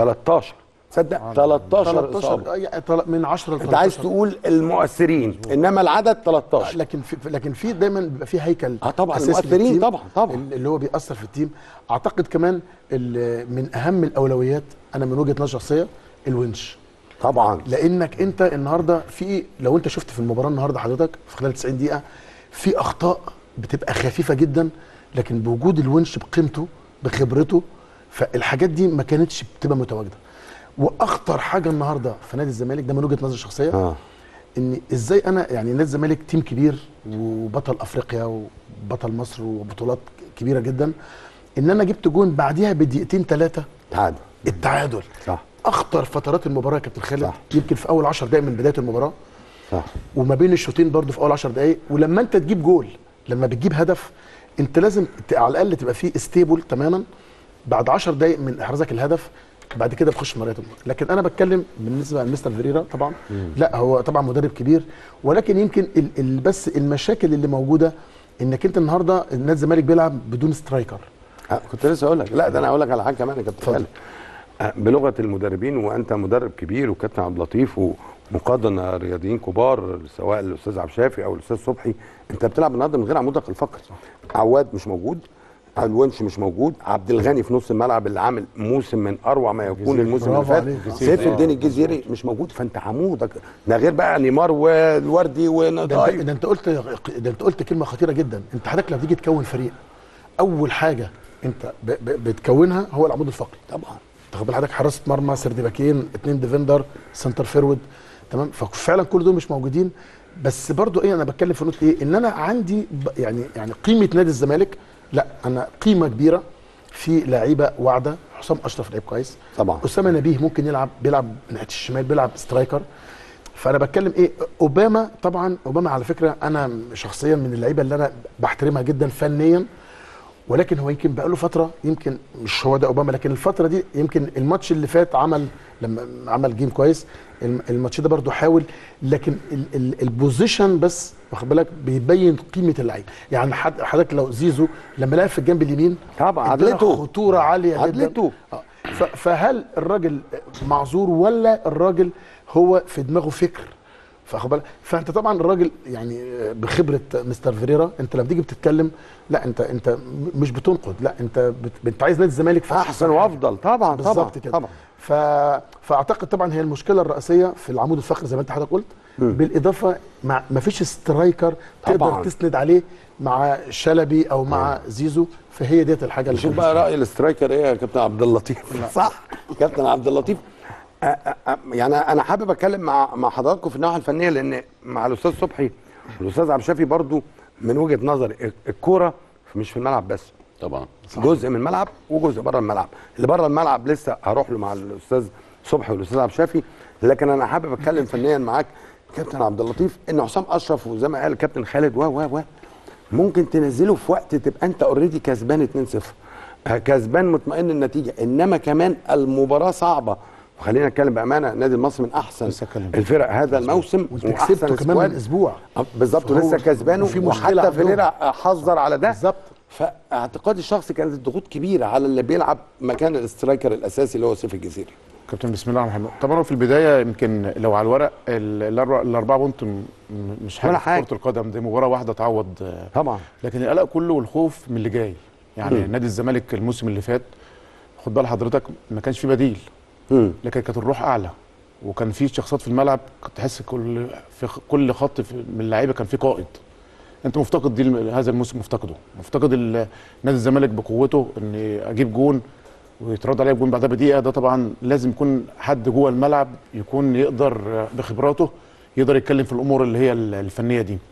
13 تصدق 13 اصابه 13 آه، يعني طل- من 10 ل انت عايز 13 تقول المؤثرين انما العدد 13 لكن في لكن في دايما بيبقى في هيكل اه طبعا أساسي المؤثرين للتيم طبعا طبعا اللي هو بيأثر في التيم اعتقد كمان ال- من اهم الاولويات انا من وجهه نظري الشخصيه الونش طبعا لانك انت النهارده في لو انت شفت في المباراه النهارده حضرتك في خلال 90 دقيقه في اخطاء بتبقى خفيفه جدا لكن بوجود الونش بقيمته بخبرته فالحاجات دي ما كانتش بتبقى متواجده واخطر حاجه النهارده في نادي الزمالك ده من وجهه نظري الشخصيه اه ان ازاي انا يعني نادي الزمالك تيم كبير وبطل افريقيا وبطل مصر وبطولات كبيره جدا ان انا جبت جون بعديها بدقيقتين ثلاثه تعادل التعادل صح اخطر فترات المباراه يا كابتن خالد صح. يمكن في اول 10 دقائق من بدايه المباراه صح وما بين الشوطين برضو في اول 10 دقائق ولما انت تجيب جول لما بتجيب هدف انت لازم ت- على الاقل تبقى فيه ستيبل تماما بعد 10 دقائق من احرازك الهدف بعد كده بتخش مرات لكن انا بتكلم بالنسبه لمستر فيريرا طبعا لا هو طبعا مدرب كبير ولكن يمكن ال ال بس المشاكل اللي موجوده انك انت النهارده نادي الزمالك بيلعب بدون سترايكر آه، كنت لسه اقول لك لا ده انا اقول لك على حاجه كمان يا كابتن اتفضل. خالد آه، بلغه المدربين وانت مدرب كبير وكابتن عبد اللطيف ومقادنا رياضيين كبار سواء الاستاذ عبد الشافي او الاستاذ صبحي انت بتلعب النهارده من غير عمودك الفقري عواد مش موجود الونش مش موجود عبد الغني في نص الملعب اللي عامل موسم من اروع ما يكون الموسم اللي برافو فات عليك. سيف الدين الجزيري مش موجود فانت عمودك ده غير بقى نيمار والوردي ده انت, ونضاي ده انت قلت ده انت قلت كلمه خطيره جدا انت حضرتك لما تيجي تكون فريق اول حاجه انت ب ب بتكونها هو العمود الفقري طبعا تاخد بال حضرتك حراسه مرمى سرد باكين اثنين ديفندر سنتر فيرود تمام ففعلا كل دول مش موجودين بس برضو ايه انا بتكلم في نقطه ايه ان انا عندي ب- يعني يعني قيمه نادي الزمالك لا انا قيمه كبيره في لعيبه واعده حسام اشرف لعيب كويس طبعا اسامه نبيه ممكن يلعب بيلعب من ناحيه الشمال بيلعب سترايكر فانا بتكلم ايه اوباما طبعا اوباما على فكره انا شخصيا من اللعيبه اللي انا بحترمها جدا فنيا ولكن هو يمكن بقاله فتره يمكن مش هو ده اوباما لكن الفتره دي يمكن الماتش اللي فات عمل لما عمل جيم كويس الم- الماتش ده برضو حاول لكن ال- ال- البوزيشن بس واخد بالك بيبين قيمه اللعيب يعني حد- حضرتك لو زيزو لما لعب في الجنب اليمين طبعا ادانا عدلته خطوره عاليه جدا عدلته آه. ف- فهل الراجل معذور ولا الراجل هو في دماغه فكر فاخد بالك فانت طبعا الراجل يعني بخبره مستر فيريرا انت لما تيجي بتتكلم لا انت انت م- مش بتنقد لا انت بت... انت عايز نادي الزمالك في احسن وافضل طبعا طبعا بالظبط كده طبعا ف... فاعتقد طبعا هي المشكله الرئيسيه في العمود الفقري زي ما انت حضرتك قلت بالاضافه مع ما فيش سترايكر تقدر طبعاً. تسند عليه مع شلبي او مع زيزو فهي ديت الحاجه اللي شوف بقى راي الاسترايكر ايه يا كابتن عبد اللطيف صح كابتن عبد اللطيف أ- أ- أ- يعني انا حابب اتكلم مع مع حضراتكم في الناحيه الفنيه لان مع الاستاذ صبحي والاستاذ عبد الشافي برضو من وجهه نظري ال- الكوره مش في الملعب بس طبعا جزء من الملعب وجزء بره الملعب اللي بره الملعب لسه هروح له مع الاستاذ صبحي والاستاذ عبد الشافي لكن انا حابب اتكلم فنيا معاك كابتن عبد اللطيف ان حسام اشرف وزي ما قال كابتن خالد و و و ممكن تنزله في وقت تبقى انت اوريدي كسبان 2-0 آه، كسبان مطمئن النتيجه انما كمان المباراه صعبه وخلينا نتكلم بامانه النادي المصري من احسن لسه اتكلم. الفرق هذا الموسم وانت وأحسن كسبته كمان سكواد. من اسبوع آه، بالظبط فهو- ولسه كسبانه وفي مشكلة وحتى عندهم. فيريرا حذر على ده بالظبط فاعتقادي الشخصي كانت الضغوط كبيره على اللي بيلعب مكان الاسترايكر الاساسي اللي هو سيف الجزيري كابتن بسم الله الرحمن الرحيم طبعا هو في البدايه يمكن لو على الورق ال- الأربع- الاربعه بونت م- مش حاجه ولا في حاجة. كره القدم دي مباراه واحده تعوض آه، طبعا لكن القلق كله والخوف من اللي جاي يعني مم. نادي الزمالك الموسم اللي فات خد بال حضرتك ما كانش فيه بديل مم. لكن كانت الروح اعلى وكان في شخصيات في الملعب كنت تحس كل في خ- كل خط في- من اللعيبه كان في قائد انت مفتقد دي الم- هذا الموسم مفتقده مفتقد ال- نادي الزمالك بقوته ان اجيب جون ويترد عليا بجون بعدها بدقيقه ده طبعا لازم يكون حد جوه الملعب يكون يقدر بخبراته يقدر يتكلم في الامور اللي هي ال- الفنيه دي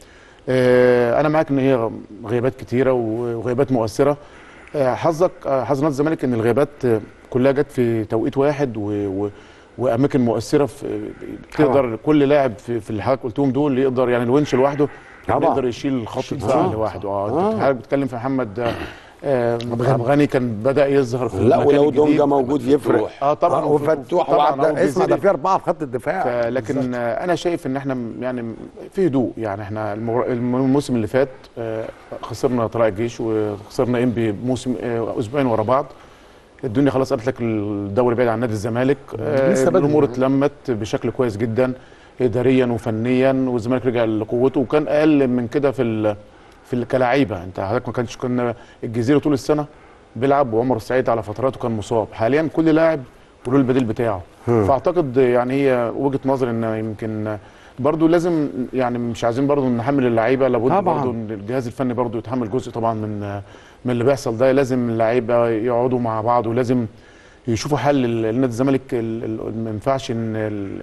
آه، انا معاك ان هي غيابات كتيره وغيابات مؤثره آه، حظك آه، حظ نادي الزمالك ان الغيابات آه، كلها جت في توقيت واحد و و واماكن مؤثره في تقدر كل لاعب في, في اللي حضرتك قلتهم دول يقدر يعني الونش لوحده طبعا. يقدر يشيل خط يشيل الدفاع آه. لوحده آه. اه انت حضرتك بتتكلم في محمد آه، آه، عبد الغني كان بدا يظهر في لا المكان ولو الجديد. دونجا موجود يفرق اه طبعا وفتوح طبعا وعبد هو اسمع ده الجزيري. في اربعه في خط الدفاع ف- لكن آه، انا شايف ان احنا م- يعني في هدوء يعني احنا المر- الم- الموسم اللي فات آه، خسرنا طلائع الجيش وخسرنا انبي موسم آه، اسبوعين ورا بعض الدنيا خلاص قالت لك الدوري بعيد عن نادي الزمالك آه، لسه بدري. الامور اتلمت بشكل كويس جدا اداريا وفنيا والزمالك رجع لقوته وكان اقل من كده في ال- في ال- كلاعيبه انت حضرتك ما كانش كنا الجزيره طول السنه بيلعب وعمر السعيد على فترات وكان مصاب حاليا كل لاعب وله البديل بتاعه فاعتقد يعني هي وجهه نظر ان يمكن برضو لازم يعني مش عايزين برضو نحمل اللعيبه لابد طبعاً. برضو ان الجهاز الفني برضو يتحمل جزء طبعا من من اللي بيحصل ده لازم اللعيبه يقعدوا مع بعض ولازم يشوفوا حل ال- النادي الزمالك ال- ال- ما ينفعش ان ال-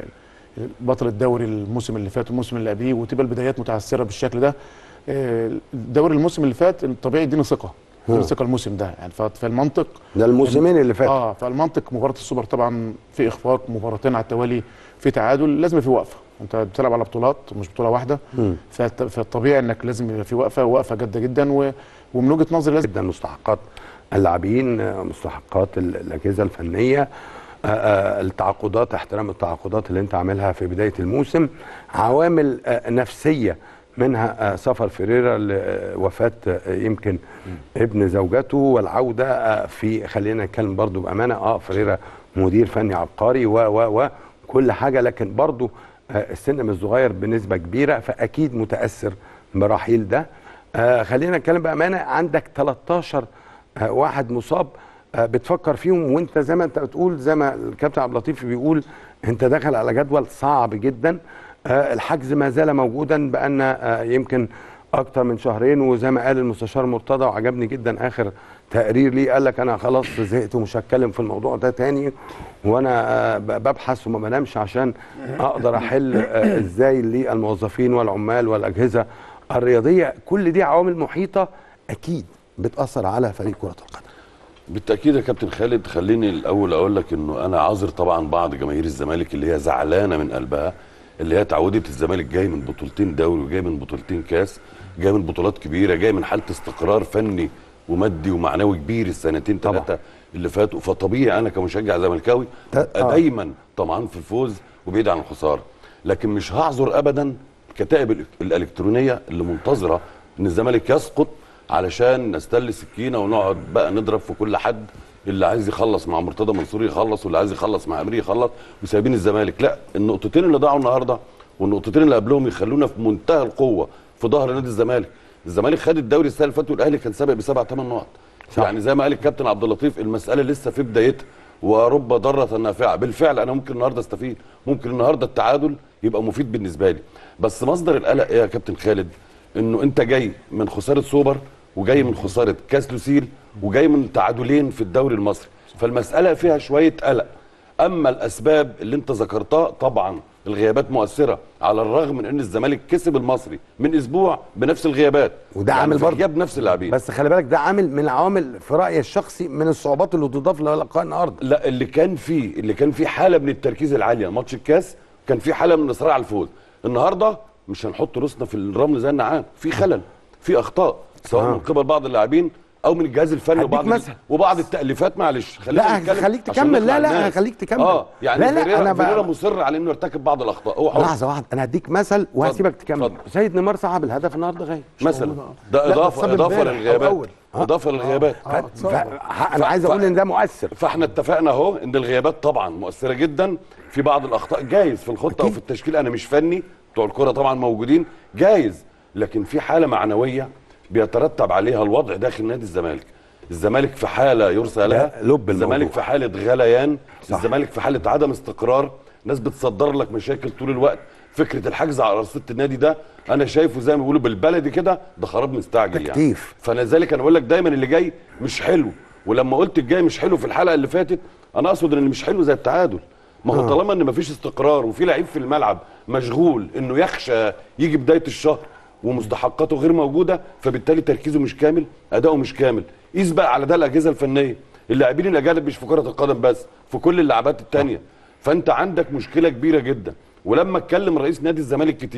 بطل الدوري الموسم اللي فات والموسم اللي قبليه وتبقى البدايات متعثره بالشكل ده آه، الدوري الموسم اللي فات الطبيعي يدينا ثقه يدينا ثقه الموسم ده يعني ف- فالمنطق ده الموسمين اللي فاتوا اه فالمنطق مباراه السوبر طبعا في اخفاق مباراتين على التوالي في تعادل لازم يبقى في وقفه انت بتلعب على بطولات مش بطوله واحده فالت- فالطبيعي انك لازم يبقى في وقفه وقفه جاده جدا و... ومن وجهه نظري لازم جدا مستحقات اللاعبين آه، مستحقات ال- الاجهزه الفنيه آه، آه، التعاقدات احترام التعاقدات اللي انت عاملها في بدايه الموسم عوامل آه، نفسيه منها آه، سفر فيريرا لوفاه آه، يمكن ابن زوجته والعوده آه، في خلينا نتكلم برضو بامانه اه فيريرا مدير فني عبقري و و وكل حاجه لكن برضو آه، السن مش صغير بنسبه كبيره فاكيد متاثر برحيل ده آه خلينا نتكلم بامانه عندك 13 آه واحد مصاب آه بتفكر فيهم وانت زي ما انت بتقول زي ما الكابتن عبد اللطيف بيقول انت داخل على جدول صعب جدا آه الحجز ما زال موجودا بقالنا آه يمكن اكتر من شهرين وزي ما قال المستشار مرتضى وعجبني جدا اخر تقرير ليه قال لك انا خلاص زهقت ومش هتكلم في الموضوع ده تاني وانا آه ب- ببحث وما بنامش عشان اقدر احل آه ازاي للموظفين والعمال والاجهزه الرياضيه كل دي عوامل محيطه اكيد بتاثر على فريق كره القدم بالتاكيد يا كابتن خالد خليني الاول اقول لك انه انا عاذر طبعا بعض جماهير الزمالك اللي هي زعلانه من قلبها اللي هي تعودت الزمالك جاي من بطولتين دوري وجاي من بطولتين كاس جاي من بطولات كبيره جاي من حاله استقرار فني ومادي ومعنوي كبير السنتين طبعا. ثلاثه اللي فاتوا فطبيعي انا كمشجع زملكاوي ت- أبقى آه. دايما طمعان في الفوز وبعيد عن الخساره لكن مش هعذر ابدا الكتائب الإلك- الالكترونيه اللي منتظره ان الزمالك يسقط علشان نستل سكينه ونقعد بقى نضرب في كل حد اللي عايز يخلص مع مرتضى منصور يخلص واللي عايز يخلص مع امير يخلص وسايبين الزمالك لا النقطتين اللي ضاعوا النهارده والنقطتين اللي قبلهم يخلونا في منتهى القوه في ظهر نادي الزمالك الزمالك خد الدوري السنه اللي فاتت والاهلي كان سابق بسبع ثمان نقط صح. يعني زي ما قال الكابتن عبد اللطيف المساله لسه في بدايتها ورب ضاره نافعه بالفعل انا ممكن النهارده استفيد ممكن النهارده التعادل يبقى مفيد بالنسبه لي بس مصدر القلق ايه يا كابتن خالد انه انت جاي من خساره سوبر وجاي من خساره كاس لوسيل وجاي من تعادلين في الدوري المصري فالمساله فيها شويه قلق اما الاسباب اللي انت ذكرتها طبعا الغيابات مؤثره على الرغم من ان الزمالك كسب المصري من اسبوع بنفس الغيابات وده يعني عامل في برضه غياب نفس اللاعبين بس خلي بالك ده عامل من العوامل في رايي الشخصي من الصعوبات اللي تضاف للقاء النهارده لا اللي كان فيه اللي كان فيه حاله من التركيز العاليه ماتش الكاس كان فيه حاله من الاصرار على الفوز النهارده مش هنحط راسنا في الرمل زي النعام في خلل في اخطاء سواء آه. من قبل بعض اللاعبين او من الجهاز الفني هديك وبعض مثل. وبعض التاليفات معلش خلينا لا، نتكلم هخليك عشان تكمل. نقنع لا، لا، الناس. هخليك تكمل. اه يعني لا، لا، فيريرا أنا بقى- فيريرا مصر على انه يرتكب بعض الاخطاء هو حر لحظه واحده انا هديك مثل وهسيبك تكمل اتفضل. سيد نيمار صعب الهدف النهارده غايب مثلا لا، ده ده اضافه اتصاب اضافه امبارح أو للغيابات أول. اضافه للغيابات آه، ف... اتصاب. ح- انا عايز اقول ان ده مؤثر فاحنا اتفقنا اهو ان الغيابات طبعا مؤثره جدا في بعض الاخطاء جايز في الخطه او في التشكيل انا مش فني بتوع الكره طبعا موجودين جايز لكن في حاله معنويه بيترتب عليها الوضع داخل نادي الزمالك الزمالك في حاله يرثى لها لب الزمالك الموضوع. في حاله غليان صح. الزمالك في حاله عدم استقرار ناس بتصدر لك مشاكل طول الوقت فكره الحجز على رصيد النادي ده انا شايفه زي ما بيقولوا بالبلدي كده ده خراب مستعجل يعني تكتيف. فلذلك انا بقول لك دايما اللي جاي مش حلو ولما قلت الجاي مش حلو في الحلقه اللي فاتت انا اقصد ان اللي مش حلو زي التعادل ما هو طالما ان مفيش استقرار وفي لعيب في الملعب مشغول انه يخشى يجي بدايه الشهر ومستحقاته غير موجوده فبالتالي تركيزه مش كامل اداؤه مش كامل قيس بقى على ده الاجهزه الفنيه اللاعبين الاجانب مش في كره القدم بس في كل اللعبات التانية فانت عندك مشكله كبيره جدا ولما اتكلم رئيس نادي الزمالك كتير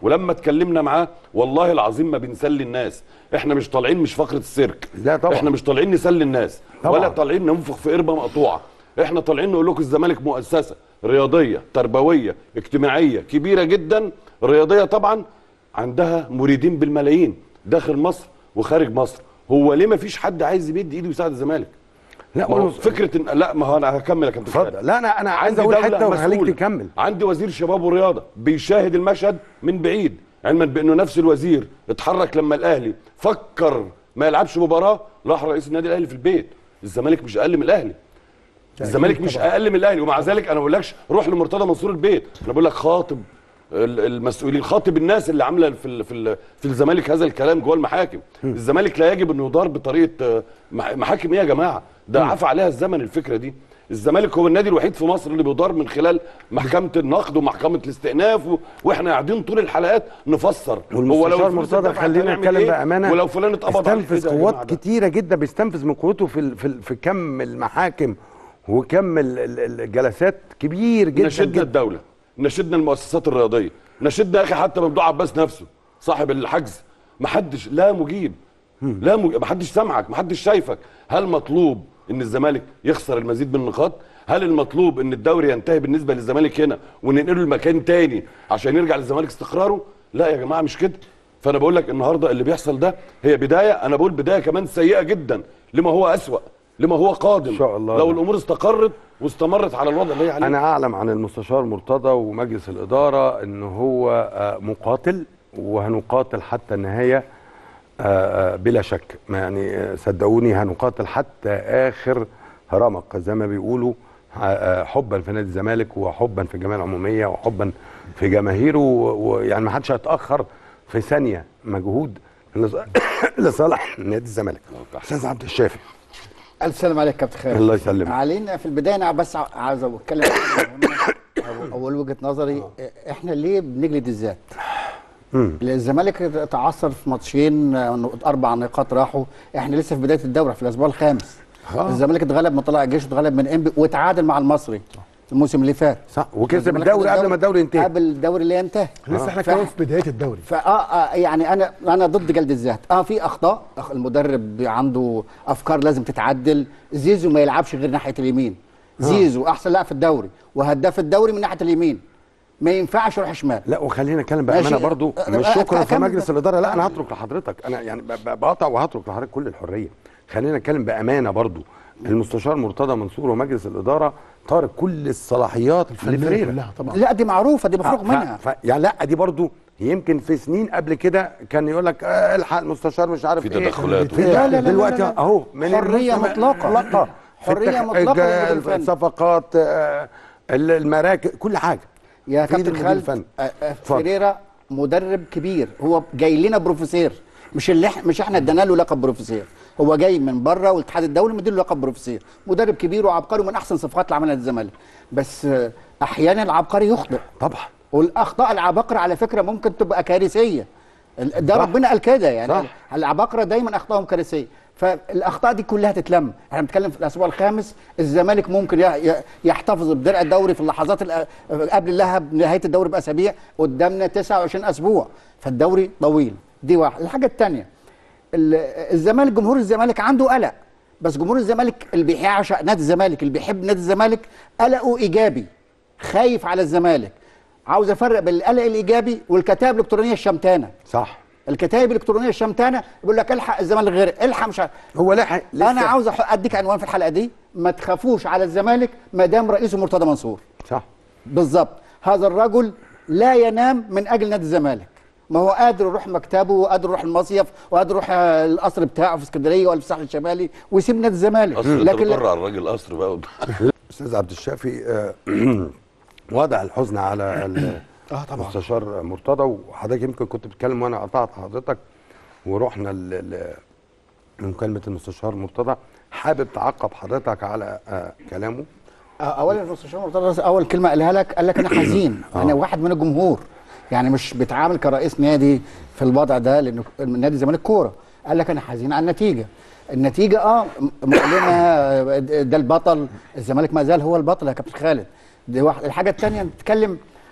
ولما اتكلمنا معاه والله العظيم ما بنسلي الناس احنا مش طالعين مش فقره السيرك لا طبعا. احنا مش طالعين نسلي الناس طبعا. ولا طالعين ننفخ في قربه مقطوعه احنا طالعين نقول لكم الزمالك مؤسسه رياضيه تربويه اجتماعيه كبيره جدا رياضيه طبعا عندها مريدين بالملايين داخل مصر وخارج مصر هو ليه ما فيش حد عايز يمد ايده يساعد الزمالك لا ما هو والله- فكره إن لا ما هو انا هكمل يا كابتن خالد. اتفضل لا انا انا عايز عندي اقول دولة حته وخليك مسؤولة. تكمل عندي وزير شباب ورياضه بيشاهد المشهد من بعيد علما بانه نفس الوزير اتحرك لما الاهلي فكر ما يلعبش مباراه راح رئيس النادي الاهلي في البيت الزمالك مش اقل من الاهلي الزمالك مش اقل من الاهلي ومع ذلك انا ما بقولكش روح لمرتضى منصور البيت انا بقول لك خاطب ال- المسؤولين خاطب الناس اللي عامله في ال في ال في الزمالك هذا الكلام جوه المحاكم الزمالك لا يجب انه يدار بطريقه آه، مح- محاكم ايه يا جماعه ده عفى عليها الزمن الفكره دي الزمالك هو النادي الوحيد في مصر اللي بيدار من خلال محكمه النقد ومحكمه الاستئناف و... واحنا قاعدين طول الحلقات نفسر والمستشار الفلوس مرتضى اتدفعت خلينا هنعمل نتكلم إيه؟ بامانه ولو فلان اتقبض عليه استنفذ إيه ده يا جماعة قوات ده؟ كتيره جدا بيستنفذ من قوته في ال- في ال- في كم المحاكم وكم ال- ال- الجلسات كبير جدا نشدنا جدا الدوله نشدنا المؤسسات الرياضيه نشدنا يا اخي حتى ممدوح عباس نفسه صاحب الحجز ما حدش لا مجيب لا مجيب ما حدش سامعك ما حدش شايفك هل مطلوب ان الزمالك يخسر المزيد من النقاط هل المطلوب ان الدوري ينتهي بالنسبه للزمالك هنا وننقله لمكان تاني عشان يرجع للزمالك استقراره لا يا جماعه مش كده فانا بقول لك النهارده اللي بيحصل ده هي بدايه انا بقول بدايه كمان سيئه جدا لما هو اسوا لما هو قادم إن شاء الله. لو الامور استقرت واستمرت على الوضع اللي هي عليه انا اعلم عن المستشار مرتضى ومجلس الاداره ان هو آه، مقاتل وهنقاتل حتى النهايه آه، آه، بلا شك ما يعني آه، صدقوني هنقاتل حتى اخر رمق زي ما بيقولوا آه، آه، حبا في نادي الزمالك وحبا في الجمعيه العموميه وحبا في جماهيره و- ويعني ما حدش هيتاخر في ثانيه مجهود لص- لصالح نادي الزمالك استاذ عبد الشافي السلام عليك كابتن خالد الله يسلمك. علينا في البدايه انا بس ع- عاوز اتكلم عن حاجة مهمة أو- اول وجهه نظري احنا ليه بنجلد الذات؟ الزمالك تعثر في ماتشين آه، اربع نقاط راحوا احنا لسه في بدايه الدوري في الاسبوع الخامس آه. الزمالك اتغلب من طلائع الجيش واتغلب من انبي وتعادل مع المصري الموسم اللي فات صح وكسب الزمالك الدوري خد قبل ما الدوري ينتهي قبل الدوري اللي ينتهي لسه احنا ف- كمان في بدايه الدوري فاه آه يعني انا انا ضد جلد الذات اه في اخطاء أخ- المدرب عنده افكار لازم تتعدل زيزو ما يلعبش غير ناحيه اليمين زيزو احسن لاعب في الدوري وهداف الدوري من ناحيه اليمين ما ينفعش يروح شمال لا وخلينا نتكلم بامانه ماشي. برضو أه، مش أه، شكرا في أكمل مجلس بس. الاداره لا انا أه. هترك لحضرتك انا يعني ب- ب- بقطع وهترك لحضرتك كل الحريه خلينا نتكلم بامانه برضو المستشار مرتضى منصور ومجلس الاداره طارق كل الصلاحيات الفنيه لفريرة كلها طبعا لا دي معروفه دي مفروغ ف- منها ف... يعني لا دي برضو يمكن في سنين قبل كده كان يقول لك آه الحق المستشار مش عارف في ايه تدخلات في- لا، لا، لا، لا، دلوقتي لا، لا. اهو من حرية الموسم- مطلقة. مطلقه في حرية التخ- مطلقة الج- للمدير الفني. الصفقات آه، ال- المراكز كل حاجه يا في إيد كابتن المدير خالد الفني. آه، آه، اتفضل. فيريرا مدرب كبير هو جاي لنا بروفيسير مش اللي إح- مش احنا ادينا له لقب بروفيسير هو جاي من بره والاتحاد الدولي مديله لقب بروفيسير مدرب كبير وعبقري ومن احسن الصفقات اللي عملها الزمالك بس آه، احيانا العبقري يخطئ طبعا والاخطاء العباقره على فكره ممكن تبقى كارثيه ال- ده صح. ربنا قال كده يعني صح. العباقره دايما اخطائهم كارثيه فالاخطاء دي كلها تتلم احنا بنتكلم في الاسبوع الخامس الزمالك ممكن ي- ي- يحتفظ بدرع الدوري في اللحظات الأ- قبل لها بنهايه الدوري باسابيع قدامنا 29 اسبوع فالدوري طويل دي واحد الحاجه الثانيه الزمالك جمهور الزمالك عنده قلق بس جمهور الزمالك اللي بيعشق نادي الزمالك اللي بيحب نادي الزمالك قلقه ايجابي خايف على الزمالك عاوز افرق بين القلق الايجابي والكتائب الالكترونيه الشمتانه صح الكتائب الالكترونيه الشمتانه بيقول لك الحق الزمالك غير الحق مش عارف. هو لحق لسه انا عاوز أح- اديك عنوان في الحلقه دي ما تخافوش على الزمالك ما دام رئيسه مرتضى منصور صح بالظبط هذا الرجل لا ينام من اجل نادي الزمالك ما هو قادر يروح مكتبه وقادر يروح المصيف وقادر يروح آه، القصر بتاعه في اسكندريه ولا في الساحل الشمالي ويسيب نادي الزمالك اصل انت لكن بتقر على الراجل قصر بقى استاذ عبد الشافي آه، وضع الحزن على ال- اه طبعا المستشار مرتضى وحضرتك يمكن كنت بتتكلم وانا قطعت حضرتك ورحنا ل- ل- لمكالمه المستشار مرتضى حابب تعقب حضرتك على آه، كلامه آه، اولا المستشار مرتضى اول كلمه قالها لك قال لك انا حزين انا واحد من الجمهور يعني مش بيتعامل كرئيس نادي في الوضع ده لان نادي الزمالك كوره قال لك انا حزين على النتيجه النتيجه اه م- مؤلمه آه، ده البطل الزمالك ما زال هو البطل يا كابتن خالد دي واحد الحاجه الثانيه نتكلم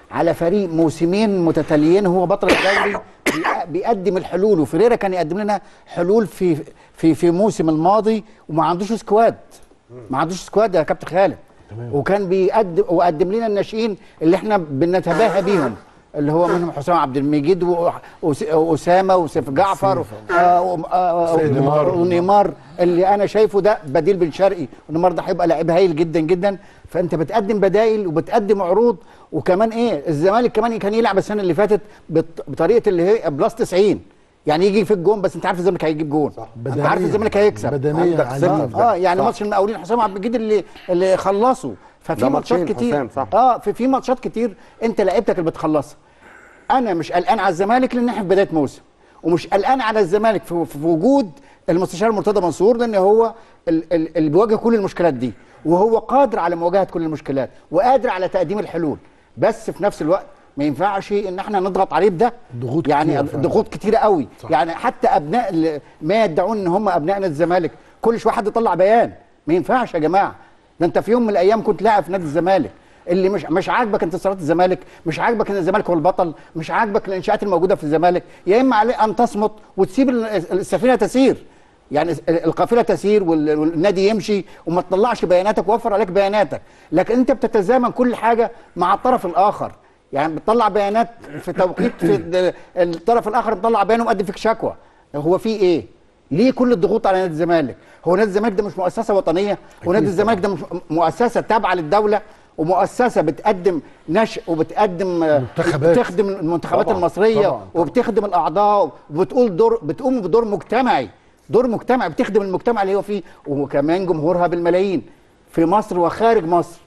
على فريق موسمين متتاليين هو بطل الدوري بي- بيقدم الحلول وفريرا كان يقدم لنا حلول في في في موسم الماضي وما عندوش سكواد ما عندوش سكواد يا كابتن خالد وكان بيقدم وقدم لنا الناشئين اللي احنا بنتباهى بيهم اللي هو منهم حسام عبد المجيد و- وس- واسامه وسيف جعفر آه، و- آه، سيد نيمار. ونيمار اللي انا شايفه ده بديل بن شرقي ونيمار ده هيبقى لعيب هايل جدا جدا فانت بتقدم بدايل وبتقدم عروض وكمان ايه الزمالك كمان كان يلعب السنه اللي فاتت بط- بطريقه اللي هي بلس 90 يعني يجي في الجون بس انت عارف الزمالك هيجيب جون انت عارف الزمالك هيكسب بدنيا عندك عزيز. ثقة. اه يعني صح. ماتش المقاولين حسام عبد المجيد اللي اللي خلصوا ففي ده ماتشات ماتشين كتير حسام، صح. اه في في ماتشات كتير انت لعيبتك اللي بتخلصها انا مش قلقان على الزمالك لان احنا في بدايه موسم ومش قلقان على الزمالك في, في وجود المستشار مرتضى منصور لان هو ال- ال- اللي بيواجه كل المشكلات دي وهو قادر على مواجهه كل المشكلات وقادر على تقديم الحلول بس في نفس الوقت ما ينفعش ان احنا نضغط عليه بده ضغوط يعني كتيرة فعلا. ضغوط كتيره قوي صح. يعني حتى ابناء ال- ما يدعون ان هم ابناء نادي الزمالك كل شويه حد يطلع بيان ما ينفعش يا جماعه ده انت في يوم من الايام كنت لاعب في نادي الزمالك اللي مش مش عاجبك انتصارات الزمالك مش عاجبك ان الزمالك هو البطل مش عاجبك الانشاءات الموجوده في الزمالك يا اما عليه ان تصمت وتسيب ال- السفينه تسير يعني ال- القافله تسير وال- والنادي يمشي وما تطلعش بياناتك ووفر عليك بياناتك لكن انت بتتزامن كل حاجه مع الطرف الاخر يعني بتطلع بيانات في توقيت في ال- الطرف الاخر بيطلع بيان ومقدم فيك شكوى هو في ايه ليه كل الضغوط على نادي الزمالك هو نادي الزمالك ده مش مؤسسه وطنيه ونادي الزمالك ده مش مؤسسه تابعه للدوله ومؤسسه بتقدم نشء وبتقدم آه، منتخبات. بتخدم المنتخبات طبعاً، المصريه طبعاً، طبعاً. وبتخدم الاعضاء وبتقول دور بتقوم بدور مجتمعي دور مجتمعي بتخدم المجتمع اللي هو فيه وكمان جمهورها بالملايين في مصر وخارج مصر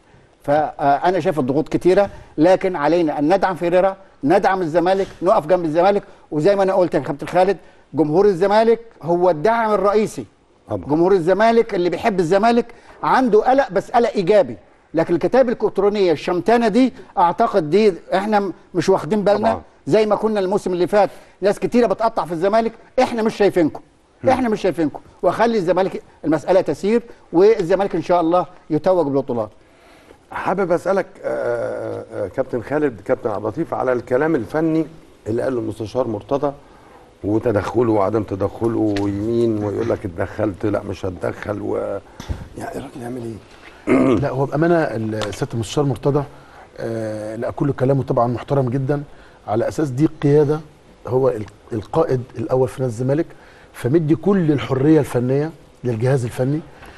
فانا شايف الضغوط كتيره لكن علينا ان ندعم فيريرا ندعم الزمالك نقف جنب الزمالك وزي ما انا قلت يا كابتن خالد جمهور الزمالك هو الداعم الرئيسي طبعا. جمهور الزمالك اللي بيحب الزمالك عنده قلق بس قلق ايجابي لكن الكتاب الالكترونيه الشمتانه دي اعتقد دي احنا م- مش واخدين بالنا طبعا. زي ما كنا الموسم اللي فات ناس كتيره بتقطع في الزمالك احنا مش شايفينكم احنا مش شايفينكم واخلي الزمالك المساله تسير والزمالك ان شاء الله يتوج بالبطولات حابب اسالك آه، آه، كابتن خالد كابتن عبد اللطيف على الكلام الفني اللي قاله المستشار مرتضى وتدخله وعدم تدخله ويمين ويقول لك اتدخلت لا مش هتدخل و يعني الراجل يعمل ايه؟ لا هو بامانه ال- سياده المستشار مرتضى آه لا كل كلامه طبعا محترم جدا على اساس دي قياده هو ال- القائد الاول في نادي الزمالك فمدي كل الحريه الفنيه للجهاز الفني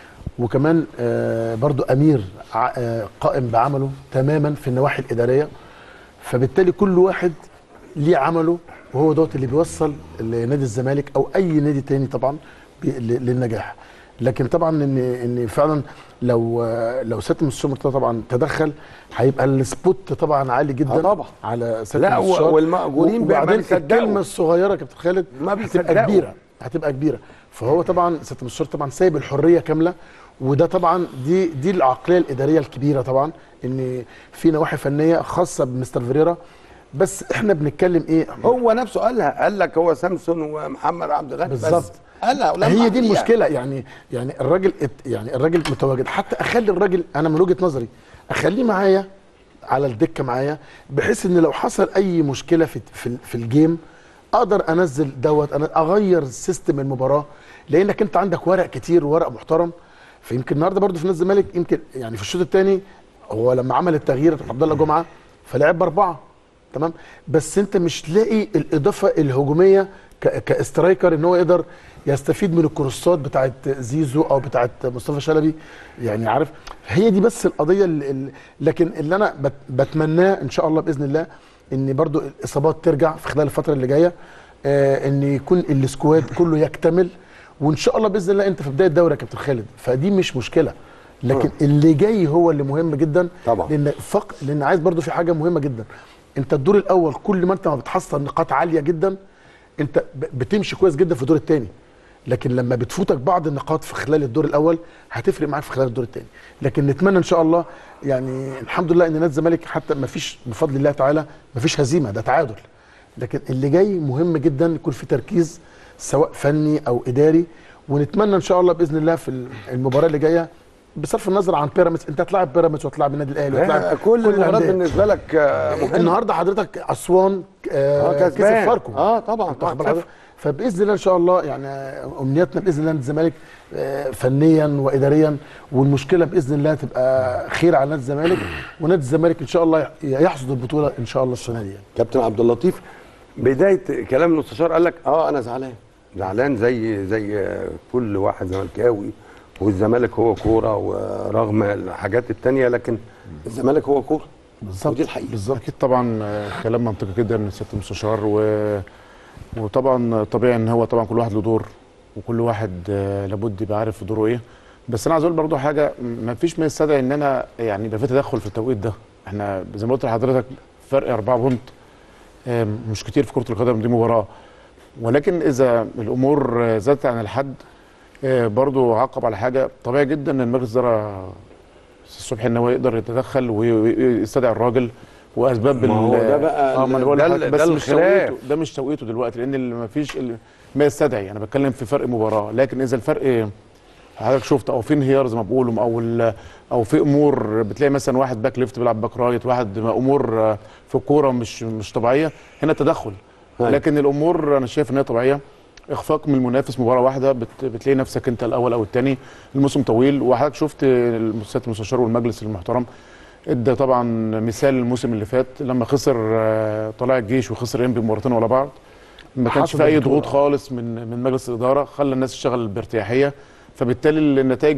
وكمان آه برضو امير ع- آه قائم بعمله تماما في النواحي الاداريه فبالتالي كل واحد ليه عمله وهو دوت اللي بيوصل لنادي الزمالك او اي نادي تاني طبعا بي- ل- للنجاح لكن طبعا ان ان فعلا لو لو سياده المستشار مرتضى طبعا تدخل هيبقى السبوت طبعا عالي جدا آه طبعا. على سياده لا، و- المستشار والمأجورين بقى ما وبعدين بيصدقوا. الكلمه الصغيره يا كابتن خالد ما هتبقى بيصدقوا. كبيره هتبقى كبيره فهو طبعا سياده المستشار طبعا سايب الحريه كامله وده طبعا دي دي العقليه الاداريه الكبيره طبعا ان في نواحي فنيه خاصه بمستر فيريرا بس احنا بنتكلم ايه هو نفسه قالها قال لك هو سامسون ومحمد عبد الغني بس بالظبط. قالها ولما هي دي عليها. المشكله يعني يعني الراجل ات- يعني الراجل متواجد حتى اخلي الراجل انا من وجهه نظري اخليه معايا على الدكه معايا بحيث ان لو حصل اي مشكله في في, في الجيم اقدر انزل دوت انا اغير سيستم المباراه لانك انت عندك ورق كتير وورق محترم فيمكن النهارده برضو في نادي الزمالك يمكن يعني في الشوط الثاني هو لما عمل التغيير عبد الله جمعه فلعب باربعه تمام بس انت مش لاقي الاضافه الهجوميه ك- كاسترايكر ان هو يقدر يستفيد من الكروسات بتاعت زيزو او بتاعت مصطفى شلبي يعني عارف هي دي بس القضيه اللي اللي لكن اللي انا بت بتمناه ان شاء الله باذن الله ان برضو الاصابات ترجع في خلال الفتره اللي جايه آه ان يكون السكواد كله يكتمل وان شاء الله باذن الله انت في بدايه الدوري يا كابتن خالد فدي مش مشكله لكن اللي جاي هو اللي مهم جدا طبعا. لان فق لان عايز برضو في حاجه مهمه جدا انت الدور الاول كل ما انت ما بتحصل نقاط عاليه جدا انت ب- بتمشي كويس جدا في الدور الثاني لكن لما بتفوتك بعض النقاط في خلال الدور الاول هتفرق معاك في خلال الدور الثاني لكن نتمنى ان شاء الله يعني الحمد لله ان نادي الزمالك حتى ما فيش بفضل الله تعالى ما فيش هزيمه ده تعادل لكن اللي جاي مهم جدا يكون في تركيز سواء فني او اداري ونتمنى ان شاء الله باذن الله في المباراه اللي جايه بصرف النظر عن بيراميدز انت هتلاعب بيراميدز وهتلاعب النادي الاهلي وهتلاعب آه، كل المباريات الأندية. بالنسبه لك آه، مهمة. النهارده حضرتك اسوان آه، آه كسبان. كسب فاركو اه طبعا واخد بالك؟ طبعاً. فباذن الله ان شاء الله يعني امنياتنا باذن الله نادي الزمالك آه، فنيا واداريا والمشكله باذن الله تبقى خير على نادي الزمالك ونادي الزمالك ان شاء الله يحصد البطوله ان شاء الله السنه دي يعني. كابتن عبد اللطيف بدايه كلام المستشار قال لك اه انا زعلان زعلان زي زي كل واحد زملكاوي والزمالك هو كوره ورغم الحاجات التانية لكن الزمالك هو كوره ودي الحقيقه بالظبط اكيد طبعا آه، كلام منطقي جدا من سياده المستشار و... وطبعا طبيعي ان هو طبعا كل واحد له دور وكل واحد آه، لابد يبقى عارف دوره ايه بس انا عايز اقول برضو حاجه ما فيش ما يستدعي ان انا يعني يبقى في تدخل في التوقيت ده احنا زي ما قلت لحضرتك فرق 4 بونت آه، مش كتير في كره القدم دي مباراه ولكن اذا الامور آه، زادت عن الحد آه، برضو عقب على حاجه طبيعي جدا ان المجلس الاداره الصبح ان هو يقدر يتدخل وي- ويستدعي الراجل واسباب ما هو ال- ده بقى اه ما انا بقول ده ال- لحضرتك، بس ده مش الخلاف. توقيته ده مش توقيته دلوقتي لان اللي ما فيش ال- ما يستدعي انا بتكلم في فرق مباراه لكن اذا الفرق حضرتك شفت او في انهيار زي ما بقولوا او ال- او في امور بتلاقي مثلا واحد باك ليفت بيلعب باك رايت واحد امور آه، في الكوره مش مش طبيعيه هنا تدخل أيوة. لكن الامور انا شايف ان هي طبيعيه اخفاق من المنافس مباراه واحده بت... بتلاقي نفسك انت الاول او الثاني الموسم طويل وحضرتك شفت سياده المستشار والمجلس المحترم ادى طبعا مثال الموسم اللي فات لما خسر آه، طلائع الجيش وخسر انبي مباراتين ورا بعض ما كانش حصد في اي البطولة. ضغوط خالص من من مجلس الاداره خلى الناس تشتغل بارتياحيه فبالتالي النتائج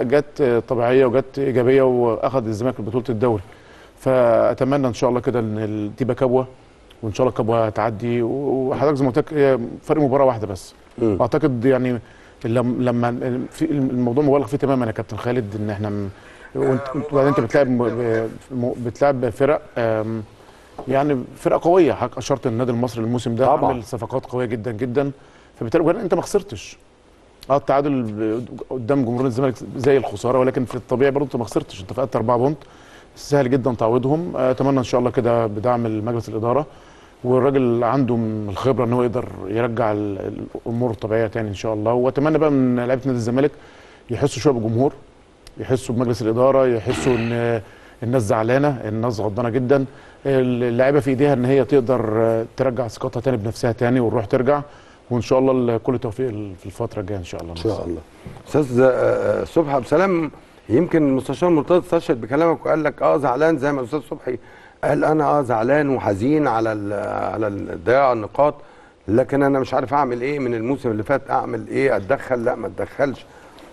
جت طبيعيه وجت ايجابيه واخذ الزمالك بطوله الدوري فاتمنى ان شاء الله كده ان ال- تبقى كبوه وان شاء الله الكبوه تعدي وحضرتك زي ما قلت لك هي فرق مباراه واحده بس مم. اعتقد يعني لم- لما في الموضوع مبالغ فيه تماما يا كابتن خالد ان احنا م- وانت وبعدين انت بتلعب م- م- بتلعب فرق آم، يعني فرقه قويه حضرتك اشرت النادي المصري الموسم ده طبعاً. عمل صفقات قويه جدا جدا فبالتالي وبعدين انت ما خسرتش اه التعادل ب- قدام جمهور الزمالك زي الخساره ولكن في الطبيعي برضه انت ما خسرتش انت فقدت 4 بونت سهل جدا تعويضهم آه، اتمنى ان شاء الله كده بدعم مجلس الاداره والراجل عنده من الخبره ان هو يقدر يرجع ال- الامور الطبيعيه تاني ان شاء الله واتمنى بقى من لعيبه نادي الزمالك يحسوا شويه بالجمهور يحسوا بمجلس الاداره يحسوا ان الناس زعلانه الناس غضبانه جدا اللعيبه في ايديها ان هي تقدر آه، ترجع ثقتها تاني بنفسها تاني والروح ترجع وان شاء الله كل التوفيق في الفتره الجايه ان شاء الله ان شاء الله استاذ آه، صبحي عبد السلام يمكن المستشار مرتضى استشهد بكلامك وقال لك اه زعلان زي ما الاستاذ صبحي قال انا اه زعلان وحزين على ال على ال- ضياع النقاط لكن انا مش عارف اعمل ايه من الموسم اللي فات اعمل ايه اتدخل لا ما اتدخلش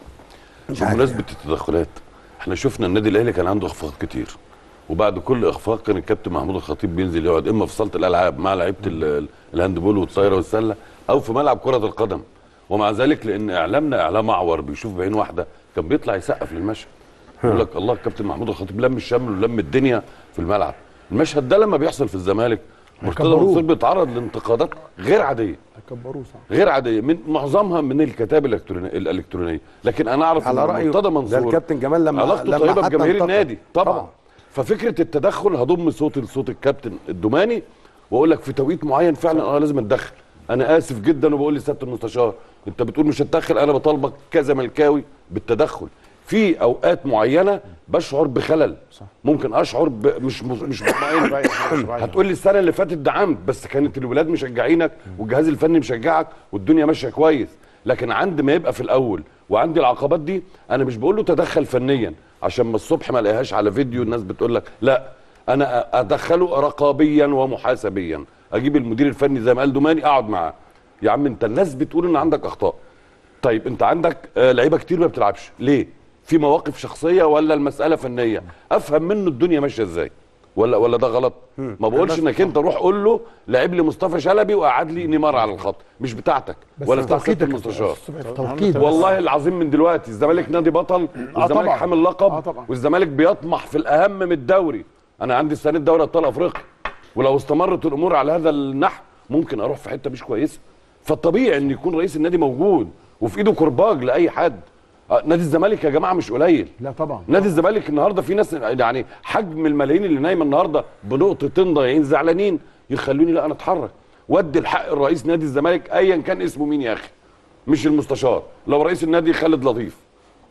مش عارف بمناسبه التدخلات احنا شفنا النادي الاهلي كان عنده اخفاق كتير وبعد كل اخفاق كان الكابتن محمود الخطيب بينزل يقعد اما في صاله الالعاب مع لعيبه ال- ال- الهاندبول والطايره والسله او في ملعب كره القدم ومع ذلك لان اعلامنا اعلام اعور بيشوف بعين واحده كان بيطلع يسقف للمشهد يقول لك الله الكابتن محمود الخطيب لم الشمل ولم الدنيا في الملعب المشهد ده لما بيحصل في الزمالك مرتضى هيكبروه. منصور بيتعرض لانتقادات غير عاديه هيكبروه صح غير عاديه من معظمها من الكتاب الالكترونيه الالكترونيه لكن انا اعرف على ان رايه مرتضى ده منصور الكابتن جمال لما علاقته لما طيبه حتى بجماهير انتقد. النادي طبعا. طبعا. طبعا ففكره التدخل هضم صوتي لصوت الكابتن الدوماني واقول لك في توقيت معين فعلا انا لازم اتدخل انا اسف جدا وبقول لسياده المستشار انت بتقول مش هتدخل انا بطالبك كزملكاوي بالتدخل في اوقات معينه بشعر بخلل صح. ممكن اشعر ب... مش مش مطمئن هتقول لي السنه اللي فاتت دعمت بس كانت الولاد مشجعينك والجهاز الفني مشجعك والدنيا ماشيه كويس لكن عند ما يبقى في الاول وعندي العقبات دي انا مش بقول له تدخل فنيا عشان ما الصبح ما الاقيهاش على فيديو الناس بتقول لك لا انا أ- ادخله رقابيا ومحاسبيا اجيب المدير الفني زي ما قال دوماني اقعد معاه يا عم انت الناس بتقول ان عندك اخطاء طيب انت عندك آه، لعيبه كتير ما بتلعبش ليه في مواقف شخصيه ولا المساله فنيه افهم منه الدنيا ماشيه ازاي ولا ولا ده غلط ما بقولش انك انت روح قول له لعب لي مصطفى شلبي وقعد لي نيمار على الخط مش بتاعتك ولا بتاع سياده المستشار في توقيت والله العظيم من دلوقتي الزمالك نادي بطل والزمالك طبعاً. حامل لقب آه طبعاً. والزمالك بيطمح في الاهم من الدوري انا عندي السنه دي دوري ابطال افريقيا ولو استمرت الامور على هذا النحو ممكن اروح في حته مش كويسه فالطبيعي ان يكون رئيس النادي موجود وفي ايده كرباج لاي حد آه، نادي الزمالك يا جماعه مش قليل لا طبعا نادي الزمالك النهارده في ناس يعني حجم الملايين اللي نايمه النهارده بنقطتين ضايعين زعلانين يخلوني لا انا اتحرك وادي الحق الرئيس نادي الزمالك ايا كان اسمه مين يا اخي مش المستشار لو رئيس النادي خالد لطيف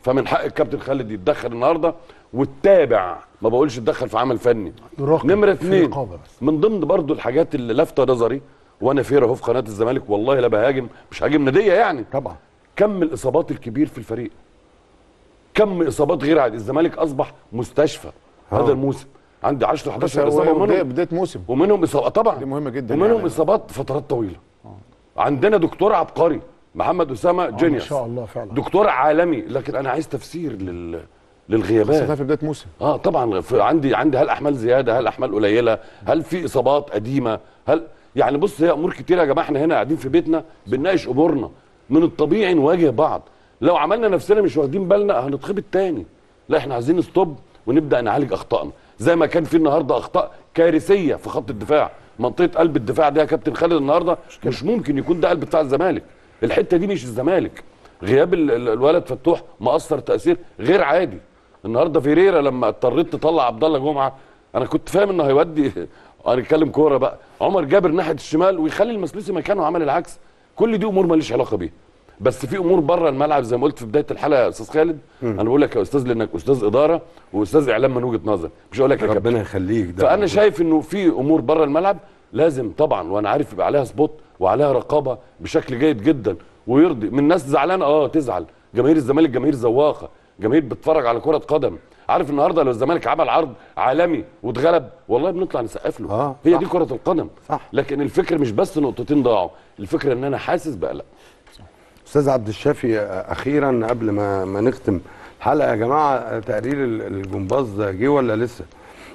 فمن حق الكابتن خالد يتدخل النهارده وتتابع ما بقولش تدخل في عمل فني يراقب نمره في اثنين رقابة بس. من ضمن برضو الحاجات اللي لافته نظري وانا فير اهو في قناه الزمالك والله لا بهاجم مش هاجم نديه يعني طبعا كم الاصابات الكبير في الفريق كم اصابات غير عادي الزمالك اصبح مستشفى آه. هذا الموسم عندي 10 11 اصابه بدايه ومنهم بداية موسم ومنهم اصابات طبعا دي مهمة جدا ومنهم يعني. اصابات فترات طويله عندنا دكتور عبقري محمد اسامه ما جينيوس شاء الله فعلا دكتور عالمي لكن انا عايز تفسير لل بس للغيابات في بدايه موسم اه طبعا في عندي عندي هل احمال زياده هل احمال قليله هل في اصابات قديمه هل يعني بص هي امور كتير يا جماعه احنا هنا قاعدين في بيتنا بنناقش امورنا من الطبيعي نواجه بعض لو عملنا نفسنا مش واخدين بالنا هنتخبط تاني لا احنا عايزين ستوب ونبدا نعالج اخطائنا زي ما كان في النهارده اخطاء كارثيه في خط الدفاع منطقه قلب الدفاع دي يا كابتن خالد النهارده مش ممكن يكون ده قلب دفاع الزمالك الحته دي مش الزمالك غياب ال- ال- الولد فتوح مأثر تأثير غير عادي النهارده فيريرا لما اضطريت تطلع عبد الله جمعه انا كنت فاهم انه هيودي هنتكلم كوره بقى عمر جابر ناحيه الشمال ويخلي المسلوسي مكانه عمل العكس كل دي امور ماليش علاقه بيها بس في امور بره الملعب زي ما قلت في بدايه الحلقه يا استاذ خالد انا بقول لك يا استاذ لانك استاذ اداره واستاذ اعلام من وجهه نظر مش هقول لك يا كابتن ربنا يخليك ده فانا شايف انه في امور بره الملعب لازم طبعا وانا عارف يبقى عليها سبوت وعليها رقابه بشكل جيد جدا ويرضي من ناس زعلانه اه تزعل جماهير الزمالك جماهير زواقه جماهير بتتفرج على كره قدم عارف النهارده لو الزمالك عمل عرض عالمي واتغلب والله بنطلع نسقف له آه، هي صح. دي كره القدم صح. لكن الفكر مش بس نقطتين ضاعوا الفكره ان انا حاسس بقلق استاذ عبد الشافي اخيرا قبل ما ما نختم الحلقه يا جماعه تقرير ال- الجمباز جه ولا لسه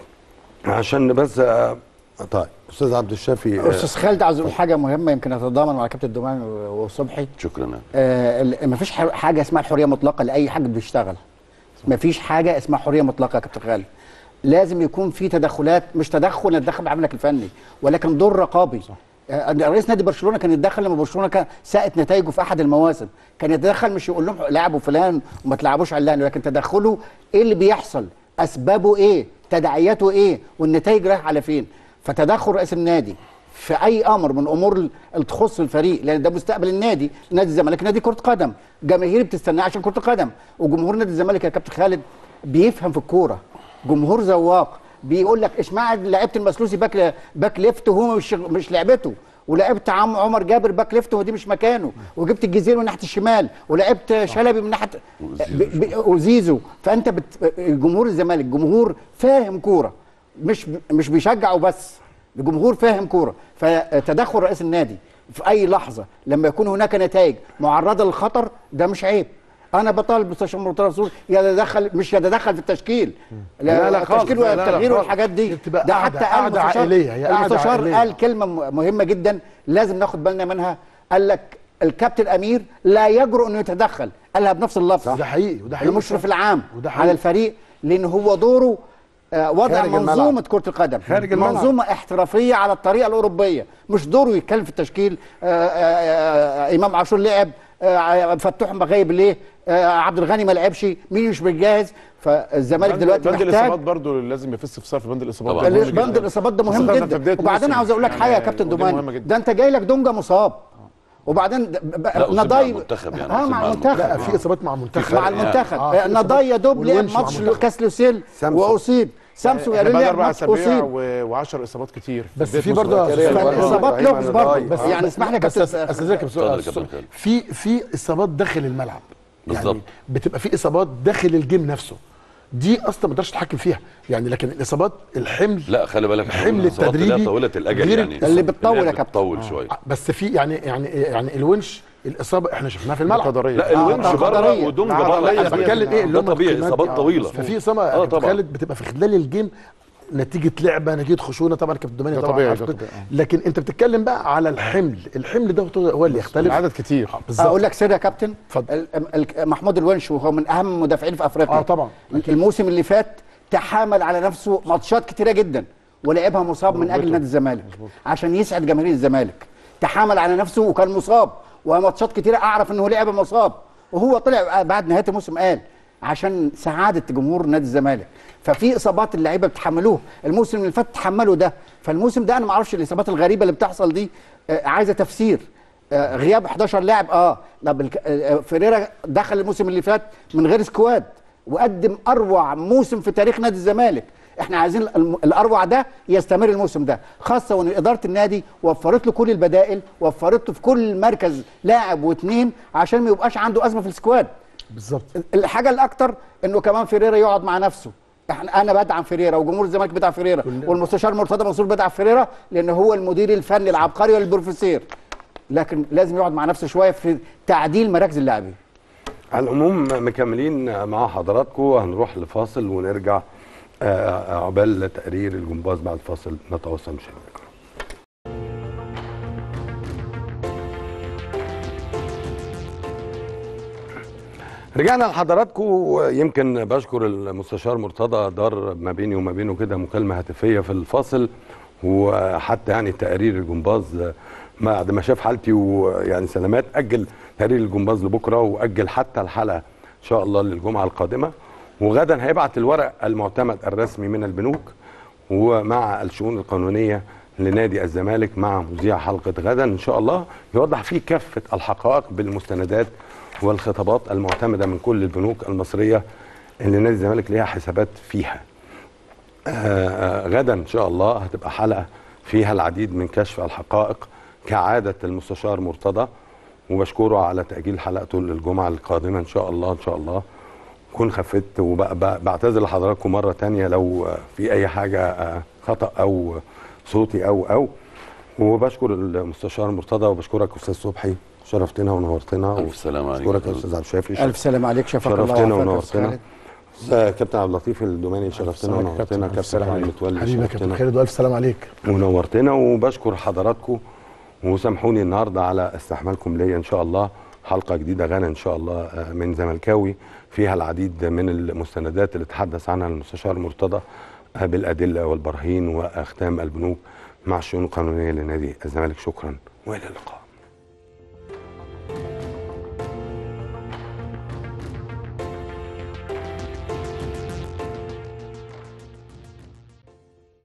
عشان بس آه، طيب استاذ عبد الشافي آه، استاذ خالد عايز اقول حاجه مهمه يمكن اتضامن مع كابتن دومان و- وصبحي شكرا آه ال- مفيش ح- حاجه اسمها الحريه مطلقه لاي حد بيشتغل مفيش حاجه اسمها حريه مطلقه يا كابتن خالد لازم يكون في تدخلات مش تدخل نتدخل بعملك الفني ولكن دور رقابي آه، رئيس نادي برشلونه كان يتدخل لما برشلونه كان ساءت نتائجه في احد المواسم كان يتدخل مش يقول لهم لعبوا فلان وما تلعبوش علان لكن تدخله ايه اللي بيحصل اسبابه ايه تداعياته ايه والنتائج رايحه على فين فتدخل رئيس النادي في اي امر من امور اللي تخص الفريق لان ده مستقبل النادي نادي الزمالك نادي كره قدم جماهير بتستناه عشان كره قدم وجمهور نادي الزمالك يا كابتن خالد بيفهم في الكوره جمهور ذواق بيقول لك اشمعنى لعيبه المسلوسي باك باك ليفت وهو مش مش لعبته ولعبت عم عمر جابر باك ليفت ودي مش مكانه وجبت الجزيري من ناحيه الشمال ولعبت شلبي من ناحيه ب- ب- وزيزو فانت بت... جمهور الزمالك جمهور فاهم كوره مش مش بيشجع وبس الجمهور فاهم كوره فتدخل رئيس النادي في اي لحظه لما يكون هناك نتائج معرضه للخطر ده مش عيب انا بطالب مستشار مرتضى منصور يتدخل مش يتدخل في التشكيل لا، لا خالص، التشكيل لا، لا، لا والتغيير خالص. والحاجات دي بتبقى ده قاعدة- حتى قال قاعدة المستشار عائلية، هي قاعدة المستشار عائلية. قال كلمه م- مهمه جدا لازم ناخد بالنا منها قال لك الكابتن امير لا يجرؤ انه يتدخل قالها بنفس اللفظ ده حقيقي وده حقيقي المشرف العام وده حقيقي. على الفريق لان هو دوره آه، وضع خارج الملعب. منظومه كره القدم خارج الملعب. منظومه احترافيه على الطريقه الاوروبيه مش دوره يتكلم في التشكيل آه، آه، آه، امام عاشور لعب آه، فتوح مغايب ليه آه، عبد الغني ما لعبش مين مش بيجهز فالزمالك بند- دلوقتي بند محتاج الاصابات برضه لازم يفس في صرف بند الاصابات طبعاً. ده مهم جداً. بند الاصابات ده مهم خاصة في جدا بداية وبعدين موسم. عاوز اقول لك يعني حاجه يا كابتن ودي مهمة دوماني جدا. ده انت جاي لك دونجا مصاب وبعدين د- ب- لا، أصيب مع نضاي المنتخب يعني، اه أصيب مع مع المنتخب لا في اصابات مع المنتخب مع المنتخب آه، في آه، نضاي يا دوب لعب والونش مع ماتش المنتخب. كاس لوسيل سامسون. واصيب سامسون احنا قالوا بعد لي اربع ماتش اسابيع اصيب و10 اصابات كتير في بس بداية في موسم برضه الكارير. برضه فالاصابات إبراهيم لغز نضاي. برضه بس آه. يعني اسمح لي يا بس كابتن استاذنك يا اتفضل يا بسؤال كابتن خالد. في في اصابات داخل الملعب بالظبط. يعني بتبقى في اصابات داخل الجيم نفسه دي اصلا ما تقدرش تتحكم فيها يعني لكن الاصابات الحمل لا خلي بالك الحمل الإصابات اللي هي التدريبي طويله الاجل غير يعني اللي بتطول اللي يا هي كابتن. بتطول شويه بس في يعني يعني يعني الونش الاصابه احنا شفناها في الملعب قدريه لا الونش آه، بره قدرية. ودونجا آه، بره انا بتكلم ايه اللي ده هم طبيعي القيمات اصابات دي. طويله ففي اصابه اه اه طبعا خالد بتبقى في خلال الجيم نتيجه لعبه نتيجه خشونه طبعا كابتن دوماني ده طبعا طبيعي، عارف ده كده. طبيعي، لكن انت بتتكلم بقى على الحمل الحمل ده هو اللي يختلف العدد كتير بالظبط اقول لك سر يا كابتن اتفضل. ال- ال- محمود الونش وهو من اهم المدافعين في افريقيا اه طبعا الموسم اللي فات تحامل على نفسه ماتشات كتيره جدا ولعبها مصاب من اجل نادي الزمالك عشان يسعد جماهير الزمالك تحامل على نفسه وكان مصاب وماتشات كتيره اعرف انه لعب مصاب وهو طلع بعد نهايه الموسم قال عشان سعاده جمهور نادي الزمالك ففي اصابات اللعيبه بتحملوه الموسم اللي فات تحملوا ده فالموسم ده انا ما اعرفش الاصابات الغريبه اللي بتحصل دي آه، عايزه تفسير آه، غياب 11 لاعب اه طب الك- آه، فيريرا دخل الموسم اللي فات من غير سكواد وقدم اروع موسم في تاريخ نادي الزمالك احنا عايزين الم- الاروع ده يستمر الموسم ده خاصه وان اداره النادي وفرت له كل البدائل وفرت له في كل مركز لاعب واثنين عشان ما يبقاش عنده ازمه في السكواد بالظبط الحاجه الاكتر انه كمان فيريرا يقعد مع نفسه احنا انا بدعم فيريرا وجمهور الزمالك بدعم فيريرا والمستشار مرتضى منصور بدعم فيريرا لان هو المدير الفني العبقري والبروفيسير لكن لازم يقعد مع نفسه شويه في تعديل مراكز اللاعبين على العموم مكملين مع حضراتكم هنروح لفاصل ونرجع آه، عقبال تقرير الجمباز بعد فاصل نتواصل مشاهدينا الكرام. رجعنا لحضراتكم يمكن بشكر المستشار مرتضى دار ما بيني وما بينه كده مكالمه هاتفيه في الفاصل وحتى يعني تقرير الجمباز بعد ما شاف حالتي ويعني سلامات اجل تقرير الجمباز لبكره واجل حتى الحلقه ان شاء الله للجمعه القادمه وغدا هيبعت الورق المعتمد الرسمي من البنوك ومع الشؤون القانونيه لنادي الزمالك مع مذيع حلقه غدا ان شاء الله يوضح فيه كافه الحقائق بالمستندات والخطابات المعتمده من كل البنوك المصريه اللي نادي الزمالك ليها حسابات فيها. آه غدا ان شاء الله هتبقى حلقه فيها العديد من كشف الحقائق كعاده المستشار مرتضى وبشكره على تاجيل حلقته للجمعه القادمه ان شاء الله ان شاء الله كون خفت وبعتذر لحضراتكم مره تانية لو آه، في اي حاجه آه، خطا او صوتي او او وبشكر المستشار مرتضى وبشكرك استاذ صبحي شرفتنا ونورتنا ألف سلامة عليك. بشكرك يا استاذ عبد الشافي الف سلام عليك شفاك الله شرفتنا وعافاك يا أستاذ ونورتنا خالد. آه، كابتن عبد اللطيف الدوماني شرفتنا سلام عليك ونورتنا كابتن. ألف كابتن سلام خالد عليك. متولي حبيبي يا كابتن شرفتنا خالد والف سلام عليك ونورتنا وبشكر حضراتكم وسامحوني النهارده على استحمالكم ليا ان شاء الله حلقه جديده غدا ان شاء الله آه، من زملكاوي فيها العديد من المستندات اللي تحدث عنها المستشار مرتضى آه، بالادله والبراهين واختام البنوك مع الشؤون القانونيه لنادي الزمالك شكرا والى اللقاء